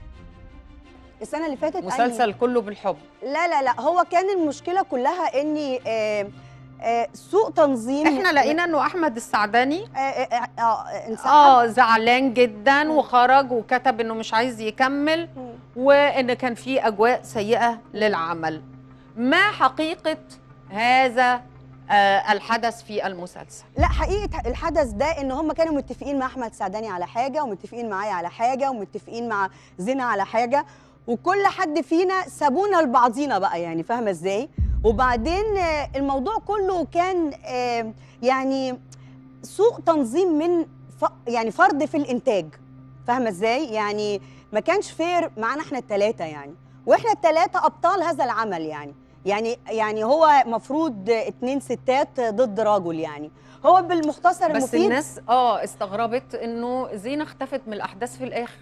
السنه اللي فاتت أنهي؟ مسلسل كله بالحب لا لا لا هو كان المشكله كلها اني آه آه سوء تنظيم احنا لقينا انه احمد السعداني آه آه آه آه انسحب اه زعلان جدا وخرج وكتب انه مش عايز يكمل مم. وان كان في اجواء سيئه للعمل ما حقيقه هذا آه الحدث في المسلسل لا حقيقه الحدث ده ان هم كانوا متفقين مع احمد سعداني على حاجه ومتفقين معايا على حاجه ومتفقين مع زينه على حاجه وكل حد فينا سابونا لبعضينا بقى يعني فاهمه ازاي وبعدين آه، الموضوع كله كان آه، يعني سوء تنظيم من ف... يعني فرد في الانتاج فاهمه ازاي يعني ما كانش فير معانا احنا الثلاثه يعني واحنا الثلاثه ابطال هذا العمل يعني يعني يعني هو مفروض اتنين ستات ضد رجل يعني هو بالمختصر بس المفيد الناس اه استغربت انه زينه اختفت من الاحداث في الاخر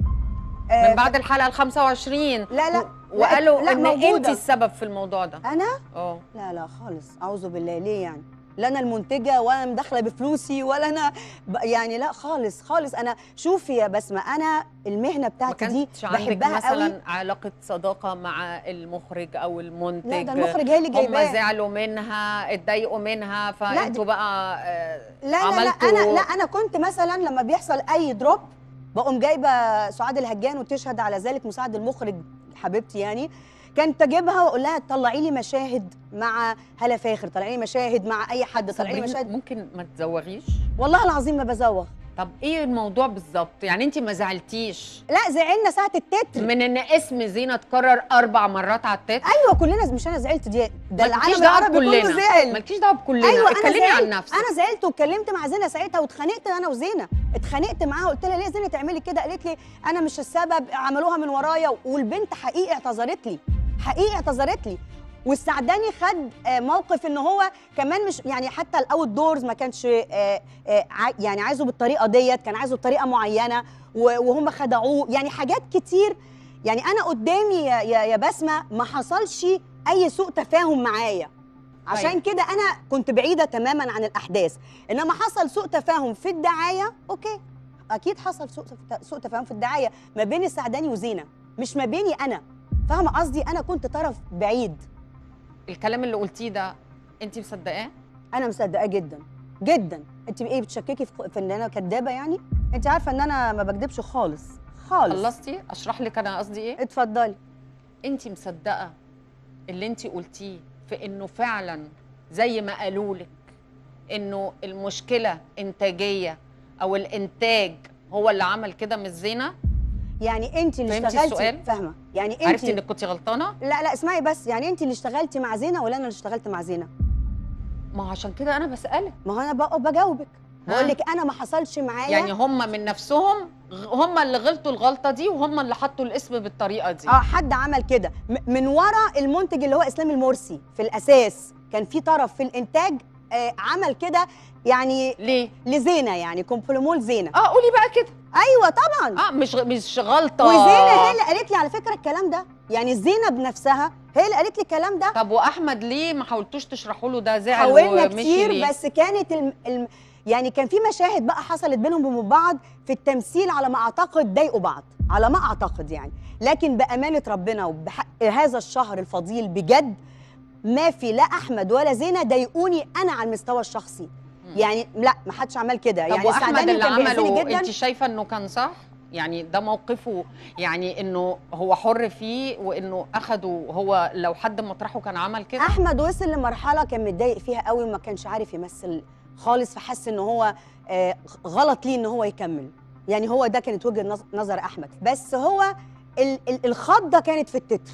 آه، من بعد الحلقه ال 25 لا لا و- وقالوا لا ان موجودة. انت السبب في الموضوع ده انا اه لا لا خالص اعوذ بالله ليه يعني لا انا المنتجه ولا انا مداخله بفلوسي ولا انا ب... يعني لا خالص خالص انا شوفي يا بسمه انا المهنه ما بتاعتي دي كانتش عندك بحبها مثلا قوي علاقه صداقه مع المخرج او المنتج لا ده المخرج هي اللي هم جايباه زعلوا منها اتضايقوا منها فانتوا بقى آه، لا لا لا عملتوا انا لا انا كنت مثلا لما بيحصل اي دروب بقوم جايبه سعاد الهجان وتشهد على ذلك مساعد المخرج حبيبتي يعني كانت اجيبها واقول لها طلعي لي مشاهد مع هلا فاخر طلعي لي مشاهد مع اي حد طلعي لي صابرين، مشاهد ممكن ما تزوغيش والله العظيم ما بزوغ طب ايه الموضوع بالظبط يعني انت ما زعلتيش لا زعلنا ساعه التتر من ان اسم زينه اتكرر اربع مرات على التتر ايوه كلنا مش انا زعلت دي ده مالكيش العالم دعوة العربي كله بكلنا. زعل مالكيش دعوه بكلنا ايوه انا اتكلمي زعلت عن نفسك انا زعلت واتكلمت مع زينه ساعتها واتخانقت انا وزينه اتخانقت معاها قلت لها ليه زينه تعملي كده قالت لي انا مش السبب عملوها من ورايا والبنت حقيقي اعتذرت لي حقيقي اعتذرت لي والسعداني خد آه، موقف ان هو كمان مش يعني حتى الاوت دورز ما كانش آه، آه، عاي- يعني عايزه بالطريقه ديت كان عايزه بطريقه معينه و- وهم خدعوه يعني حاجات كتير يعني انا قدامي يا يا يا بسمه ما حصلش اي سوء تفاهم معايا عشان طيب. كده انا كنت بعيده تماما عن الاحداث انما حصل سوء تفاهم في الدعايه اوكي اكيد حصل سوء سوء تفاهم في الدعايه ما بين السعداني وزينه مش ما بيني انا فاهمه قصدي انا كنت طرف بعيد الكلام اللي قلتيه ده انت مصدقاه انا مصدقاه جدا جدا انت ايه بتشككي في في ان انا كدابه يعني انت عارفه ان انا ما بكدبش خالص خالص خلصتي اشرح لك انا قصدي ايه اتفضلي انت مصدقه اللي انت قلتيه في انه فعلا زي ما قالوا لك انه المشكله انتاجيه او الانتاج هو اللي عمل كده مش زينه يعني انت اللي فهمتي اشتغلتي السؤال؟ فاهمه يعني انت عرفتي انك كنت غلطانه لا لا اسمعي بس يعني انت اللي اشتغلتي مع زينه ولا انا اللي اشتغلت مع زينه ما هو عشان كده انا بسالك ما هو انا بقى بجاوبك ها؟ بقول لك انا ما حصلش معايا يعني هم من نفسهم غ- هم اللي غلطوا الغلطه دي وهم اللي حطوا الاسم بالطريقه دي اه حد عمل كده م- من ورا المنتج اللي هو اسلام المرسي في الاساس كان في طرف في الانتاج آه عمل كده يعني ليه لزينه يعني كومبليمون زينه اه قولي بقى كده ايوه طبعا اه مش غ- مش غلطه وزينه هي اللي قالت لي على فكره الكلام ده يعني زينه بنفسها هي اللي قالت لي الكلام ده طب واحمد ليه ما حاولتوش تشرحوا له ده زعل حاولنا ومشي كتير ليه؟ بس كانت الم... الم... يعني كان في مشاهد بقى حصلت بينهم وبين بعض في التمثيل على ما اعتقد ضايقوا بعض على ما اعتقد يعني لكن بامانه ربنا وبحق هذا الشهر الفضيل بجد ما في لا احمد ولا زينه ضايقوني انا على المستوى الشخصي يعني لا ما حدش عمل كده طب يعني واحمد سعداني اللي وكان بيعزني عمله جدا انت شايفه انه كان صح يعني ده موقفه يعني انه هو حر فيه وانه اخده هو لو حد مطرحه كان عمل كده احمد وصل لمرحله كان متضايق فيها قوي وما كانش عارف يمثل خالص فحس ان هو آه، غلط ليه ان هو يكمل يعني هو ده كانت وجهه نظ- نظر احمد بس هو ال- ال- الخضه كانت في التتر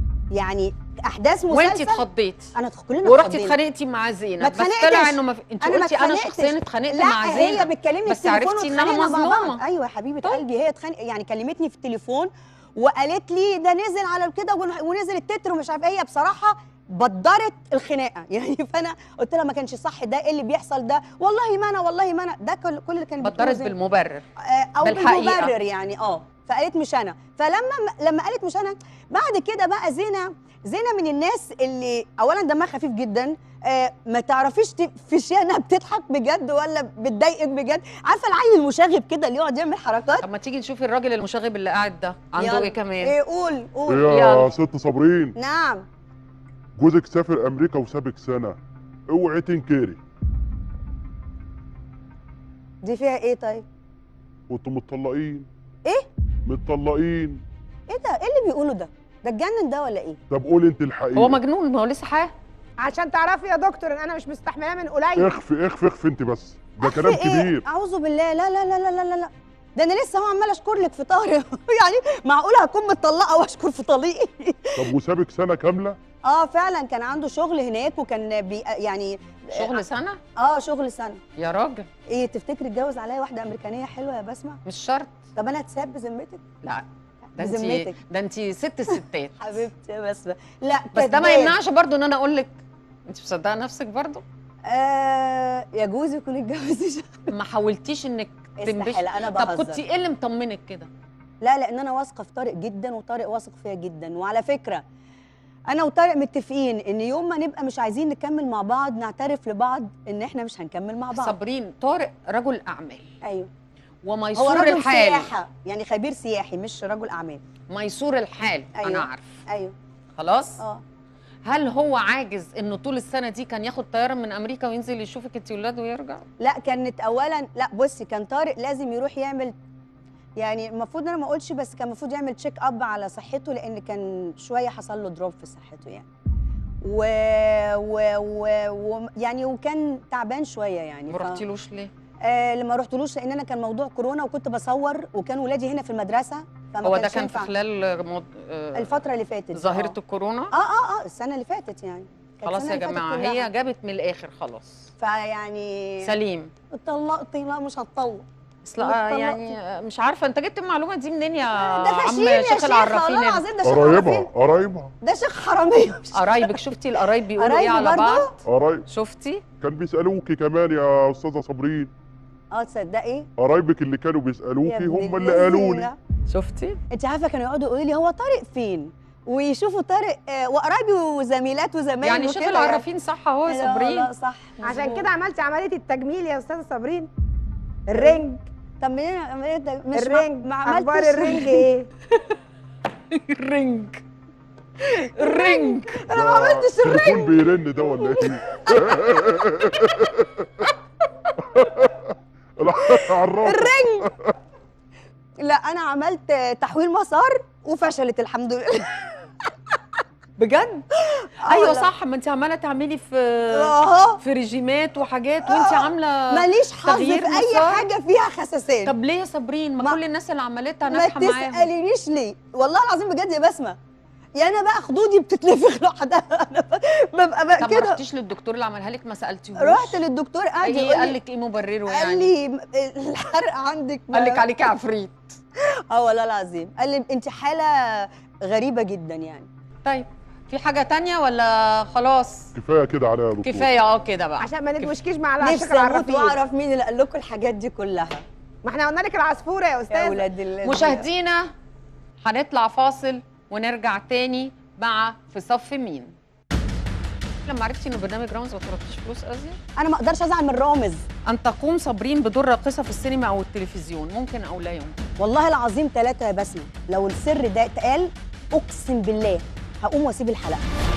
يعني احداث مسلسل وانت اتخضيتي انا اتخ- كلنا ورحتي اتخضينا. اتخانقتي مع زينب ما بس اتخانقتش. طلع انه ما في... انت أنا ما قلتي انا اتخانقتش. شخصيا اتخانقت لا مع زينب هي بتكلمني بس في التليفون عرفتي انها واتخانقنا مع بعض. مظلومه ايوه يا حبيبه طيب. قلبي هي اتخانق يعني كلمتني في التليفون وقالت لي ده نزل على كده ون- ونزل التتر ومش عارفه ايه هي بصراحه بدرت الخناقه يعني فانا قلت لها ما كانش صح ده ايه اللي بيحصل ده والله ما انا والله ما انا ده كل كل اللي كان بدرت بالمبرر آه، او بالحقيقة. بالمبرر يعني اه فقالت مش انا فلما لما قالت مش انا بعد كده بقى زينه زينه من الناس اللي اولا دمها خفيف جدا آه ما تعرفيش تفشيها انها بتضحك بجد ولا بتضايقك بجد عارفه العيل المشاغب كده اللي يقعد يعمل حركات طب ما تيجي نشوفي الراجل المشاغب اللي قاعد ده عنده يلا. ايه كمان ايه قول قول ايه يا يلا. ست صابرين نعم جوزك سافر امريكا وسابك سنه اوعي تنكري دي فيها ايه طيب وانتوا متطلقين ايه متطلقين ايه ده ايه اللي بيقوله ده ده اتجنن ده ولا ايه طب قولي انت الحقيقه هو مجنون ما هو لسه حياه عشان تعرفي يا دكتور ان انا مش مستحملاه من قليل اخفي اخفي اخفي انت بس ده أخفي كلام إيه؟ كبير اعوذ بالله لا لا لا لا لا لا لا ده انا لسه هو عمال اشكر لك في طارق يعني معقوله هكون متطلقه واشكر في طليقي طب وسابك سنه كامله اه فعلا كان عنده شغل هناك وكان بي يعني شغل سنه اه شغل سنه يا راجل ايه تفتكري اتجوز عليا واحده امريكانيه حلوه يا بسمه مش شرط طب انا اتساب بذمتك لا ده انت بذمتك. ده انت ست الستات حبيبتي يا بسمه لا بس ده ما كداب. يمنعش برضو ان انا اقول لك انت مصدقه نفسك برضو آه يجوز يكون اتجوز ما حاولتيش انك تنبش استحاله انا طب بهزر كنت ايه اللي مطمنك كده لا لان انا واثقه في طارق جدا وطارق واثق فيا جدا وعلى فكره انا وطارق متفقين ان يوم ما نبقى مش عايزين نكمل مع بعض نعترف لبعض ان احنا مش هنكمل مع بعض صابرين طارق رجل اعمال ايوه هو وميسور رجل الحال سياحه يعني خبير سياحي مش رجل اعمال ميسور الحال انا أيوة. عارف ايوه خلاص اه هل هو عاجز انه طول السنه دي كان ياخد طياره من امريكا وينزل يشوفك انت ولاده ويرجع لا كانت اولا لا بصي كان طارق لازم يروح يعمل يعني المفروض انا ما اقولش بس كان المفروض يعمل تشيك اب على صحته لان كان شويه حصل له دروب في صحته يعني و... و... و... و... يعني وكان تعبان شويه يعني ما ف- رحتيلوش ليه آه لما رحتلوش لان انا كان موضوع كورونا وكنت بصور وكان ولادي هنا في المدرسه فما هو ده كانش كان في ينفع. خلال مد... آه، الفتره اللي فاتت ظاهره اه الكورونا اه اه, آه السنه اللي فاتت يعني كانت خلاص السنة يا اللي فاتت جماعه كلها. هي جابت من الاخر خلاص فيعني سليم اتطلقتي لا مش هتطلق اصل آه، اتطلقتي. يعني آه، مش عارفه انت جبت المعلومه دي منين يا ده عم غشيم يا شيخ شيخ العرافين والله انت؟ العظيم ده شيخ قرايبها عرفين قرايبها ده شيخ حراميه قرايبك شفتي القرايب بيقولوا ايه قرايبي على برضو؟ بعض قرايب شفتي كان بيسالوكي كمان يا استاذه صابرين اه تصدقي قرايبك اللي كانوا يا بيسالوكي ابن هم اللي قالوا لي اللذينة. شفتي انت عارفه كانوا يقعدوا يقولوا لي هو طارق فين ويشوفوا طارق آه وقرايبي وزميلات وزمايل يعني شيخ وكده العرافين صح اهو يا لا، صابرين لا صح عشان مظبوط. كده عملتي عمليه التجميل يا استاذه صابرين الرنج طب منين عمليه ده؟ مش الرنج ما, ما اخبار عملتش الرنج ايه الرنج الرنج انا ما عملتش التليفون بيرن ده ولا ايه؟ عرفت الرنج لا انا عملت تحويل مسار وفشلت الحمد لله بجد آه ايوه والله. صح ما انت عماله تعملي في اه في ريجيمات وحاجات وانت عامله ماليش حظ في تغيير اي مسار؟ حاجه فيها خساسين طب ليه يا صابرين ما, ما- كل الناس اللي عملتها ما ناجحه معاهم تسالينيش ليه والله العظيم بجد يا بسمه يعني انا بقى خدودي بتتنفخ لوحدها انا ب- ببقى بقى طب ما كده رحتيش للدكتور اللي عملها لك ما سالتيهوش رحت للدكتور قعد ايه يقول قال لي لك ايه مبرره قال يعني لي م- الحرق عندك ما- قال لك عليكي عفريت اه والله العظيم قال لي انت حاله غريبه جدا يعني طيب في حاجه تانية ولا خلاص كفايه كده عليها يا دكتور كفايه اه كده بقى عشان ما ندوشكيش مع العشاء نفسي اموت العرافين واعرف مين اللي قال لكم الحاجات دي كلها ما احنا قلنا لك العصفوره يا يا استاذ ولاد الله مشاهدينا هنطلع فاصل ونرجع تاني مع في صف مين لما عرفتي ان برنامج رامز ما طلبتيش فلوس قصدي انا ما اقدرش ازعل من رامز ان تقوم صابرين بدور راقصه في السينما او التلفزيون ممكن او لا يمكن والله العظيم ثلاثة يا بسمة لو السر ده اتقال أقسم بالله هقوم وأسيب الحلقة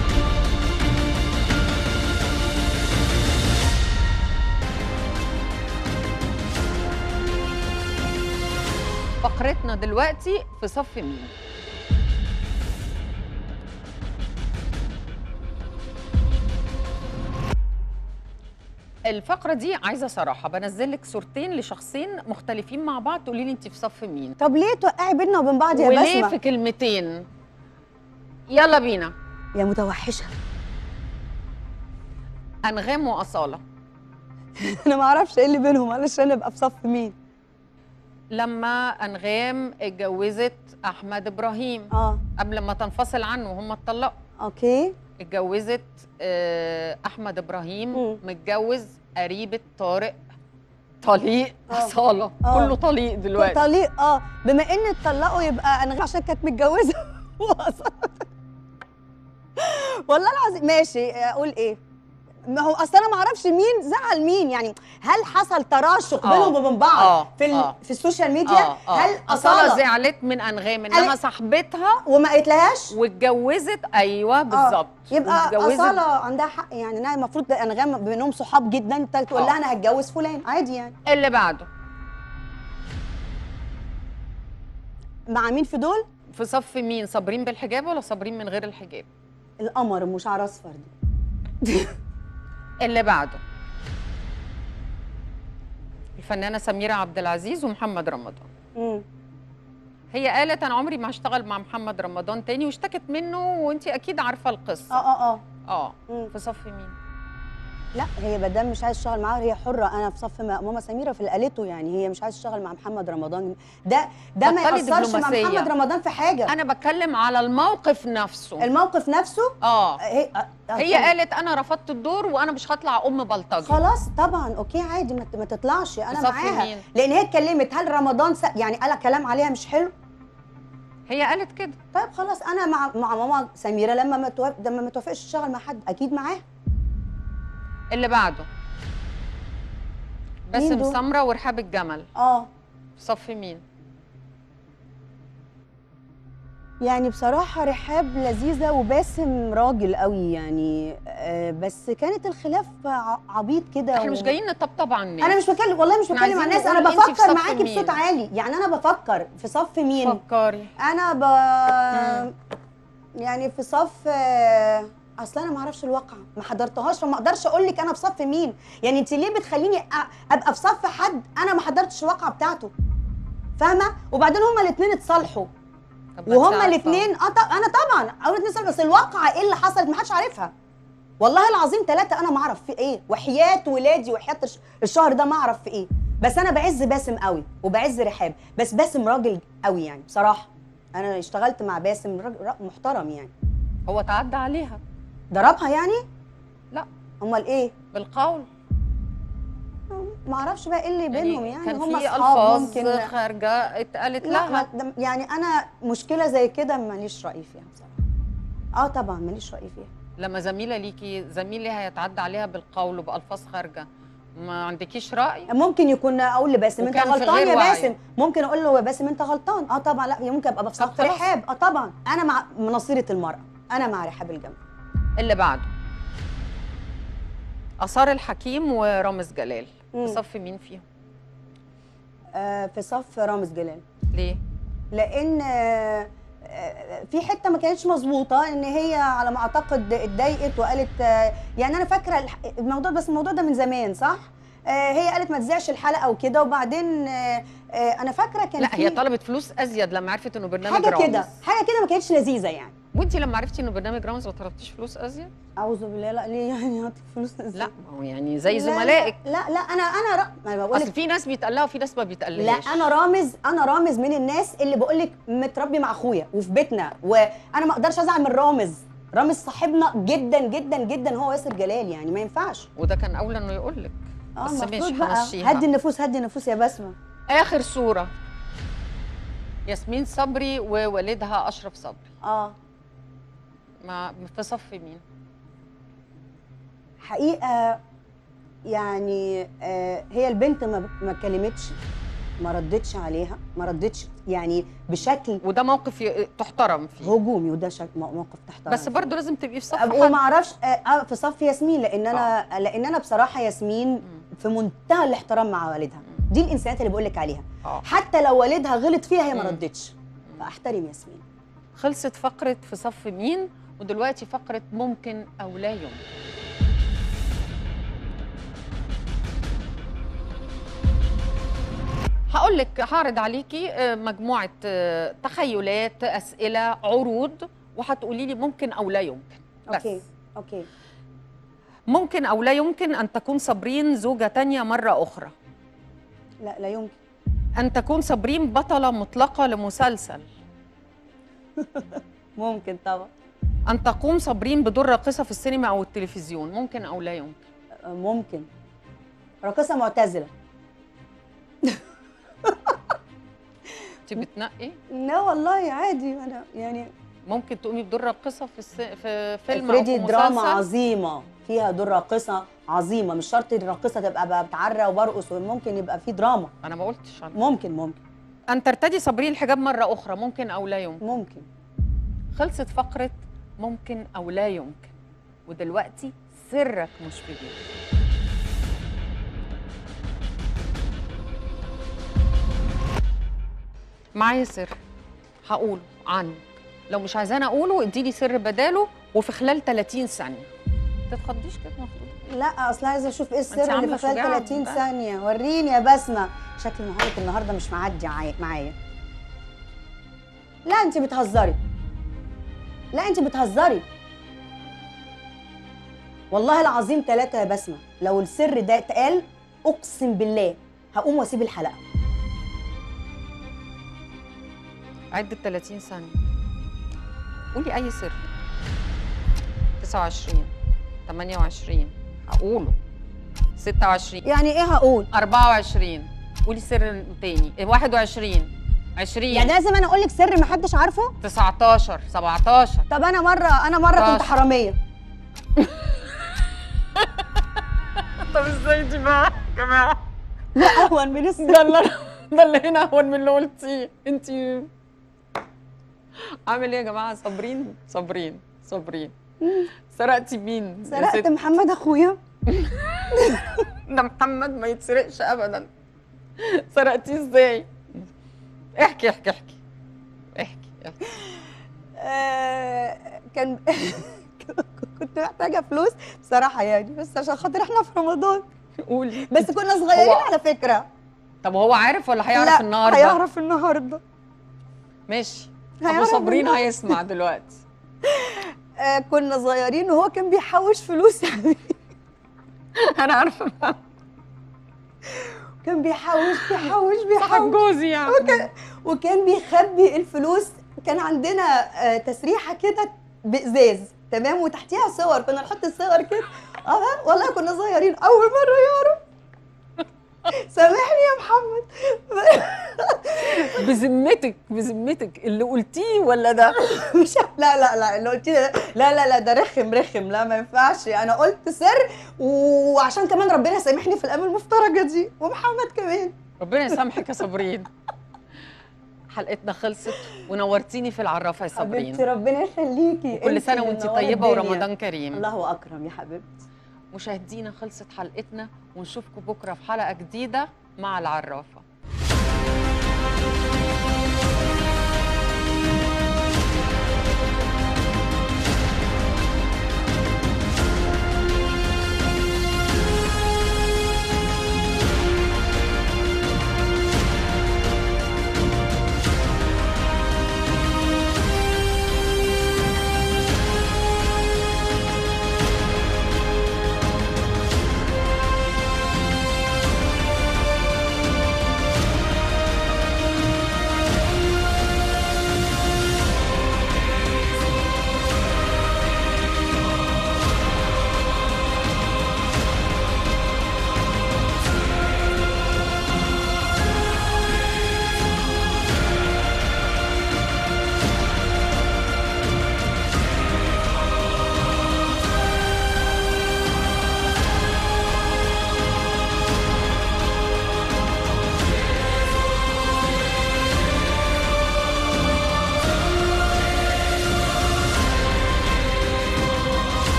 فقرتنا دلوقتي في صف مين الفقرة دي عايزة صراحة بنزل لك صورتين لشخصين مختلفين مع بعض تقولي لي انت في صف مين طب ليه توقعي بينا وبين بعض يا وليه بسمة في كلمتين يلا بينا يا متوحشة أنغام وأصالة أنا ما أعرفش إيه اللي بينهم علشان أبقى في صف مين لما أنغام اتجوزت أحمد إبراهيم آه قبل ما تنفصل عنه وهم اتطلقوا أوكي اتجوزت آه، احمد ابراهيم مم. متجوز قريبه طارق طليق آه. اصاله آه. كله طليق دلوقتي طليق اه بما ان اتطلقوا يبقى انا عشان كانت متجوزه وأصلاً- والله العظيم ماشي اقول ايه ما هو اصل انا ما اعرفش مين زعل مين يعني هل حصل تراشق آه. بينهم وبين بعض آه. في ال... آه. في السوشيال ميديا اه اه هل اصاله اصاله زعلت من انغام انها قالت- صاحبتها وما قالتلهاش واتجوزت ايوه بالظبط يبقى واتجوزت- اصاله عندها حق يعني انها المفروض ده انغام بينهم صحاب جدا انت تقول آه. لها انا هتجوز فلان عادي يعني اللي بعده مع مين في دول في صف مين صابرين بالحجاب ولا صابرين من غير الحجاب القمر ام شعر اصفر دي اللي بعده الفنانه سميره عبد العزيز ومحمد رمضان مم. هي قالت انا عمري ما هشتغل مع محمد رمضان تاني واشتكت منه وانت اكيد عارفه القصه اه اه اه اه مم. في صف مين لا هي مادام مش عايز تشتغل معاه هي حره انا في صف ما- ماما سميره في اللي قالته يعني هي مش عايز تشتغل مع محمد رمضان ده ده ما بطلي ياثرش مع دبلوماسية. محمد رمضان في حاجه انا بتكلم على الموقف نفسه الموقف نفسه اه هي آه، هي طبعاً. قالت انا رفضت الدور وانا مش هطلع ام بلطجي خلاص طبعا اوكي عادي ما, ت- ما تطلعش انا بصف معاها مين؟ لان هي اتكلمت هل رمضان س... يعني قال كلام عليها مش حلو هي قالت كده طيب خلاص انا مع مع ماما سميره لما ما توافق لما ما توافقش تشتغل مع حد اكيد معاها اللي بعده مين باسم دول؟ سمره ورحاب الجمل اه في صف مين يعني بصراحة رحاب لذيذة وباسم راجل قوي يعني آه، بس كانت الخلاف ع- عبيط كده احنا و- مش جايين نطبطب على الناس انا مش بتكلم والله مش احنا بتكلم عن عايزين الناس انا نقول انتي في بفكر صف معاكي مين؟ بصوت عالي يعني انا بفكر في صف مين فكري انا ب يعني في صف آه، اصل انا ما اعرفش الواقعه ما حضرتهاش فما اقدرش اقول لك انا في صف مين يعني انت ليه بتخليني أ- ابقى في صف حد انا ما حضرتش الواقعه بتاعته فاهمه وبعدين هما الاثنين اتصالحوا طب ما انت وهما عارفة. الاثنين اه طب انا طبعا اول اثنين صالحوا بس الواقعه ايه اللي حصلت ما حدش عارفها والله العظيم ثلاثة أنا ما أعرف في إيه وحياة ولادي وحياة الش- الشهر ده ما أعرف في إيه بس أنا بعز باسم قوي وبعز رحاب بس باسم راجل قوي يعني بصراحة أنا اشتغلت مع باسم راجل را- محترم يعني هو تعدى عليها ضربها يعني؟ لا. أمال إيه؟ بالقول ما أعرفش بقى إيه اللي بينهم يعني, كان هم في أصحاب الفاظ ممكن خارجه اتقالت لا لها ما- ده- يعني أنا مشكلة زي كده ماليش رأي فيها بصراحة اه طبعا ماليش رأي فيها لما زميله ليكي زميل ليها يتعدى عليها بالقول وبالفاظ خارجه ما عندكيش راي ممكن يكون اقول لباسم انت وكان في غلطان غير يا وعي. باسم ممكن اقول له يا باسم انت غلطان اه طبعا لا ممكن ابقى في طب صف خلاص. رحاب اه طبعا انا مع نصيره المراه انا مع رحاب الجمل اللي بعده اثار الحكيم ورامز جلال مم. في صف مين فيهم آه في صف رامز جلال ليه لان آه، آه، في حته ما كانتش مظبوطه ان هي على ما اعتقد اتضايقت وقالت آه، يعني انا فاكره الح- الموضوع بس الموضوع ده من زمان صح آه، هي قالت ما تذيعش الحلقه وكده وبعدين آه، آه، انا فاكره كان لا في هي طلبت فلوس ازيد لما عرفت انه برنامج حاجه رامز كده حاجه كده ما كانتش لذيذه يعني وانت لما عرفتي انه برنامج رامز ما طلبتيش فلوس ازيد اعوذ بالله لا ليه يعني هعطيك فلوس إزاي؟ لا ما هو يعني زي لا، زملائك لا لا انا انا ر... ما أنا بقول اصل لك في ناس بيتقلها وفي ناس ما لا بيتقلهاش انا رامز انا رامز من الناس اللي بقول لك متربي مع اخويا وفي بيتنا وانا ما اقدرش ازعل من رامز رامز صاحبنا جدا جدا جدا هو ياسر جلال يعني ما ينفعش وده كان اولى انه يقول لك اه بس ماشي المفروض بقى همشيها هدي النفوس هدي النفوس يا بسمه اخر صوره ياسمين صبري ووالدها اشرف صبري اه ما في صف مين حقيقه يعني آه هي البنت ما ما اتكلمتش ما ردتش عليها ما ردتش يعني بشكل وده موقف ي- تحترم فيه هجومي وده شك... موقف تحت بس برضه لازم تبقي في صف وما حد اعرفش آه، آه، في صف ياسمين لان انا لان انا بصراحه ياسمين في منتهى الاحترام مع والدها دي الانسانات اللي بقول لك عليها آه. حتى لو والدها غلط فيها هي ما مم. ردتش فاحترم ياسمين خلصت فقره في صف مين ودلوقتي فقره ممكن او لا يمكن هقول لك هعرض عليكي آه، مجموعه آه، تخيلات اسئله عروض وهتقولي لي ممكن او لا يمكن بس اوكي اوكي ممكن او لا يمكن ان تكون صابرين زوجه تانية مره اخرى لا لا يمكن ان تكون صابرين بطله مطلقه لمسلسل ممكن طبعا ان تقوم صابرين بدور راقصه في السينما او التلفزيون ممكن او لا يمكن آه، ممكن راقصه معتزله انت بتنقي لا والله عادي انا يعني ممكن تقومي بدور راقصه في الس... في فيلم او افرضي في دراما مسلسل عظيمه فيها دور راقصه عظيمه مش شرط الراقصه تبقى بقى بتعرى وبرقص ممكن يبقى في دراما انا ما قلتش عنه. ممكن ممكن ان ترتدي صابرين الحجاب مره اخرى ممكن او لا يمكن ممكن خلصت فقره ممكن او لا يمكن ودلوقتي سرك مش في بيتك معايا سر هقوله عنك لو مش عايزاني اقوله اديلي سر بداله وفي خلال 30 ثانيه تتخضيش كده مخضوضه لا اصل عايزه اشوف ايه أنت السر اللي عاملة في خلال شجاعة 30 بقى. ثانيه وريني يا بسمه شكل نهارك النهارده مش معدي عاي- معايا لا انت بتهزري لا انت بتهزري والله العظيم ثلاثة يا بسمة لو السر ده اتقال أقسم بالله هقوم واسيب الحلقة عد ال 30 ثانية قولي أي سر 29 28 هقوله 26 يعني إيه هقول؟ 24 قولي سر تاني 21 20 يعني لازم أنا أقول لك سر محدش عارفه؟ 19 17 طب أنا مرة أنا مرة كنت طاش. حرامية طب ازاي دي بقى يا جماعة لا أهون من السر ده اللي ده اللي هنا اهون من اللي قلتيه انت عامل ايه يا جماعة صابرين صابرين صابرين سرقتي مين يا سرقت ست؟ محمد أخويا ده محمد ما يتسرقش ابدا سرقتيه ازاي احكي احكي احكي احكي احكي آه، كان كنت محتاجة فلوس بصراحة يعني بس عشان خاطر احنا في رمضان قولي بس كنا صغيرين هو- على فكرة طب هو عارف ولا هيعرف لا، النهارده هيعرف النهارده ماشي ابو هيعرف صابرين النهاردة. هيسمع دلوقتي آه كنا صغيرين وهو كان بيحوش فلوس يعني انا عارفه كان بيحوش بيحوش صاحب بيحوش جوزي يعني وكان, وكان بيخبي الفلوس كان عندنا آه تسريحه كده بازاز تمام وتحتيها صور كنا نحط الصور كده اه والله كنا صغيرين اول مره يعرف سامحني يا محمد بذمتك بذمتك اللي قلتيه ولا ده مش لا لا لا اللي قلت لي لا لا لا ده رخم رخم لا ما ينفعش انا قلت سر وعشان كمان ربنا يسامحني في الايام المفترجه دي ومحمد كمان ربنا يسامحك يا صابرين حلقتنا خلصت ونورتيني في العرافه يا حبيبتي صابرين ربنا يخليكي وكل انتي سنه اللي وانت منورة طيبه الدنيا. ورمضان كريم الله اكرم يا حبيبتي مشاهدينا خلصت حلقتنا ونشوفكم بكره في حلقه جديده مع العرافه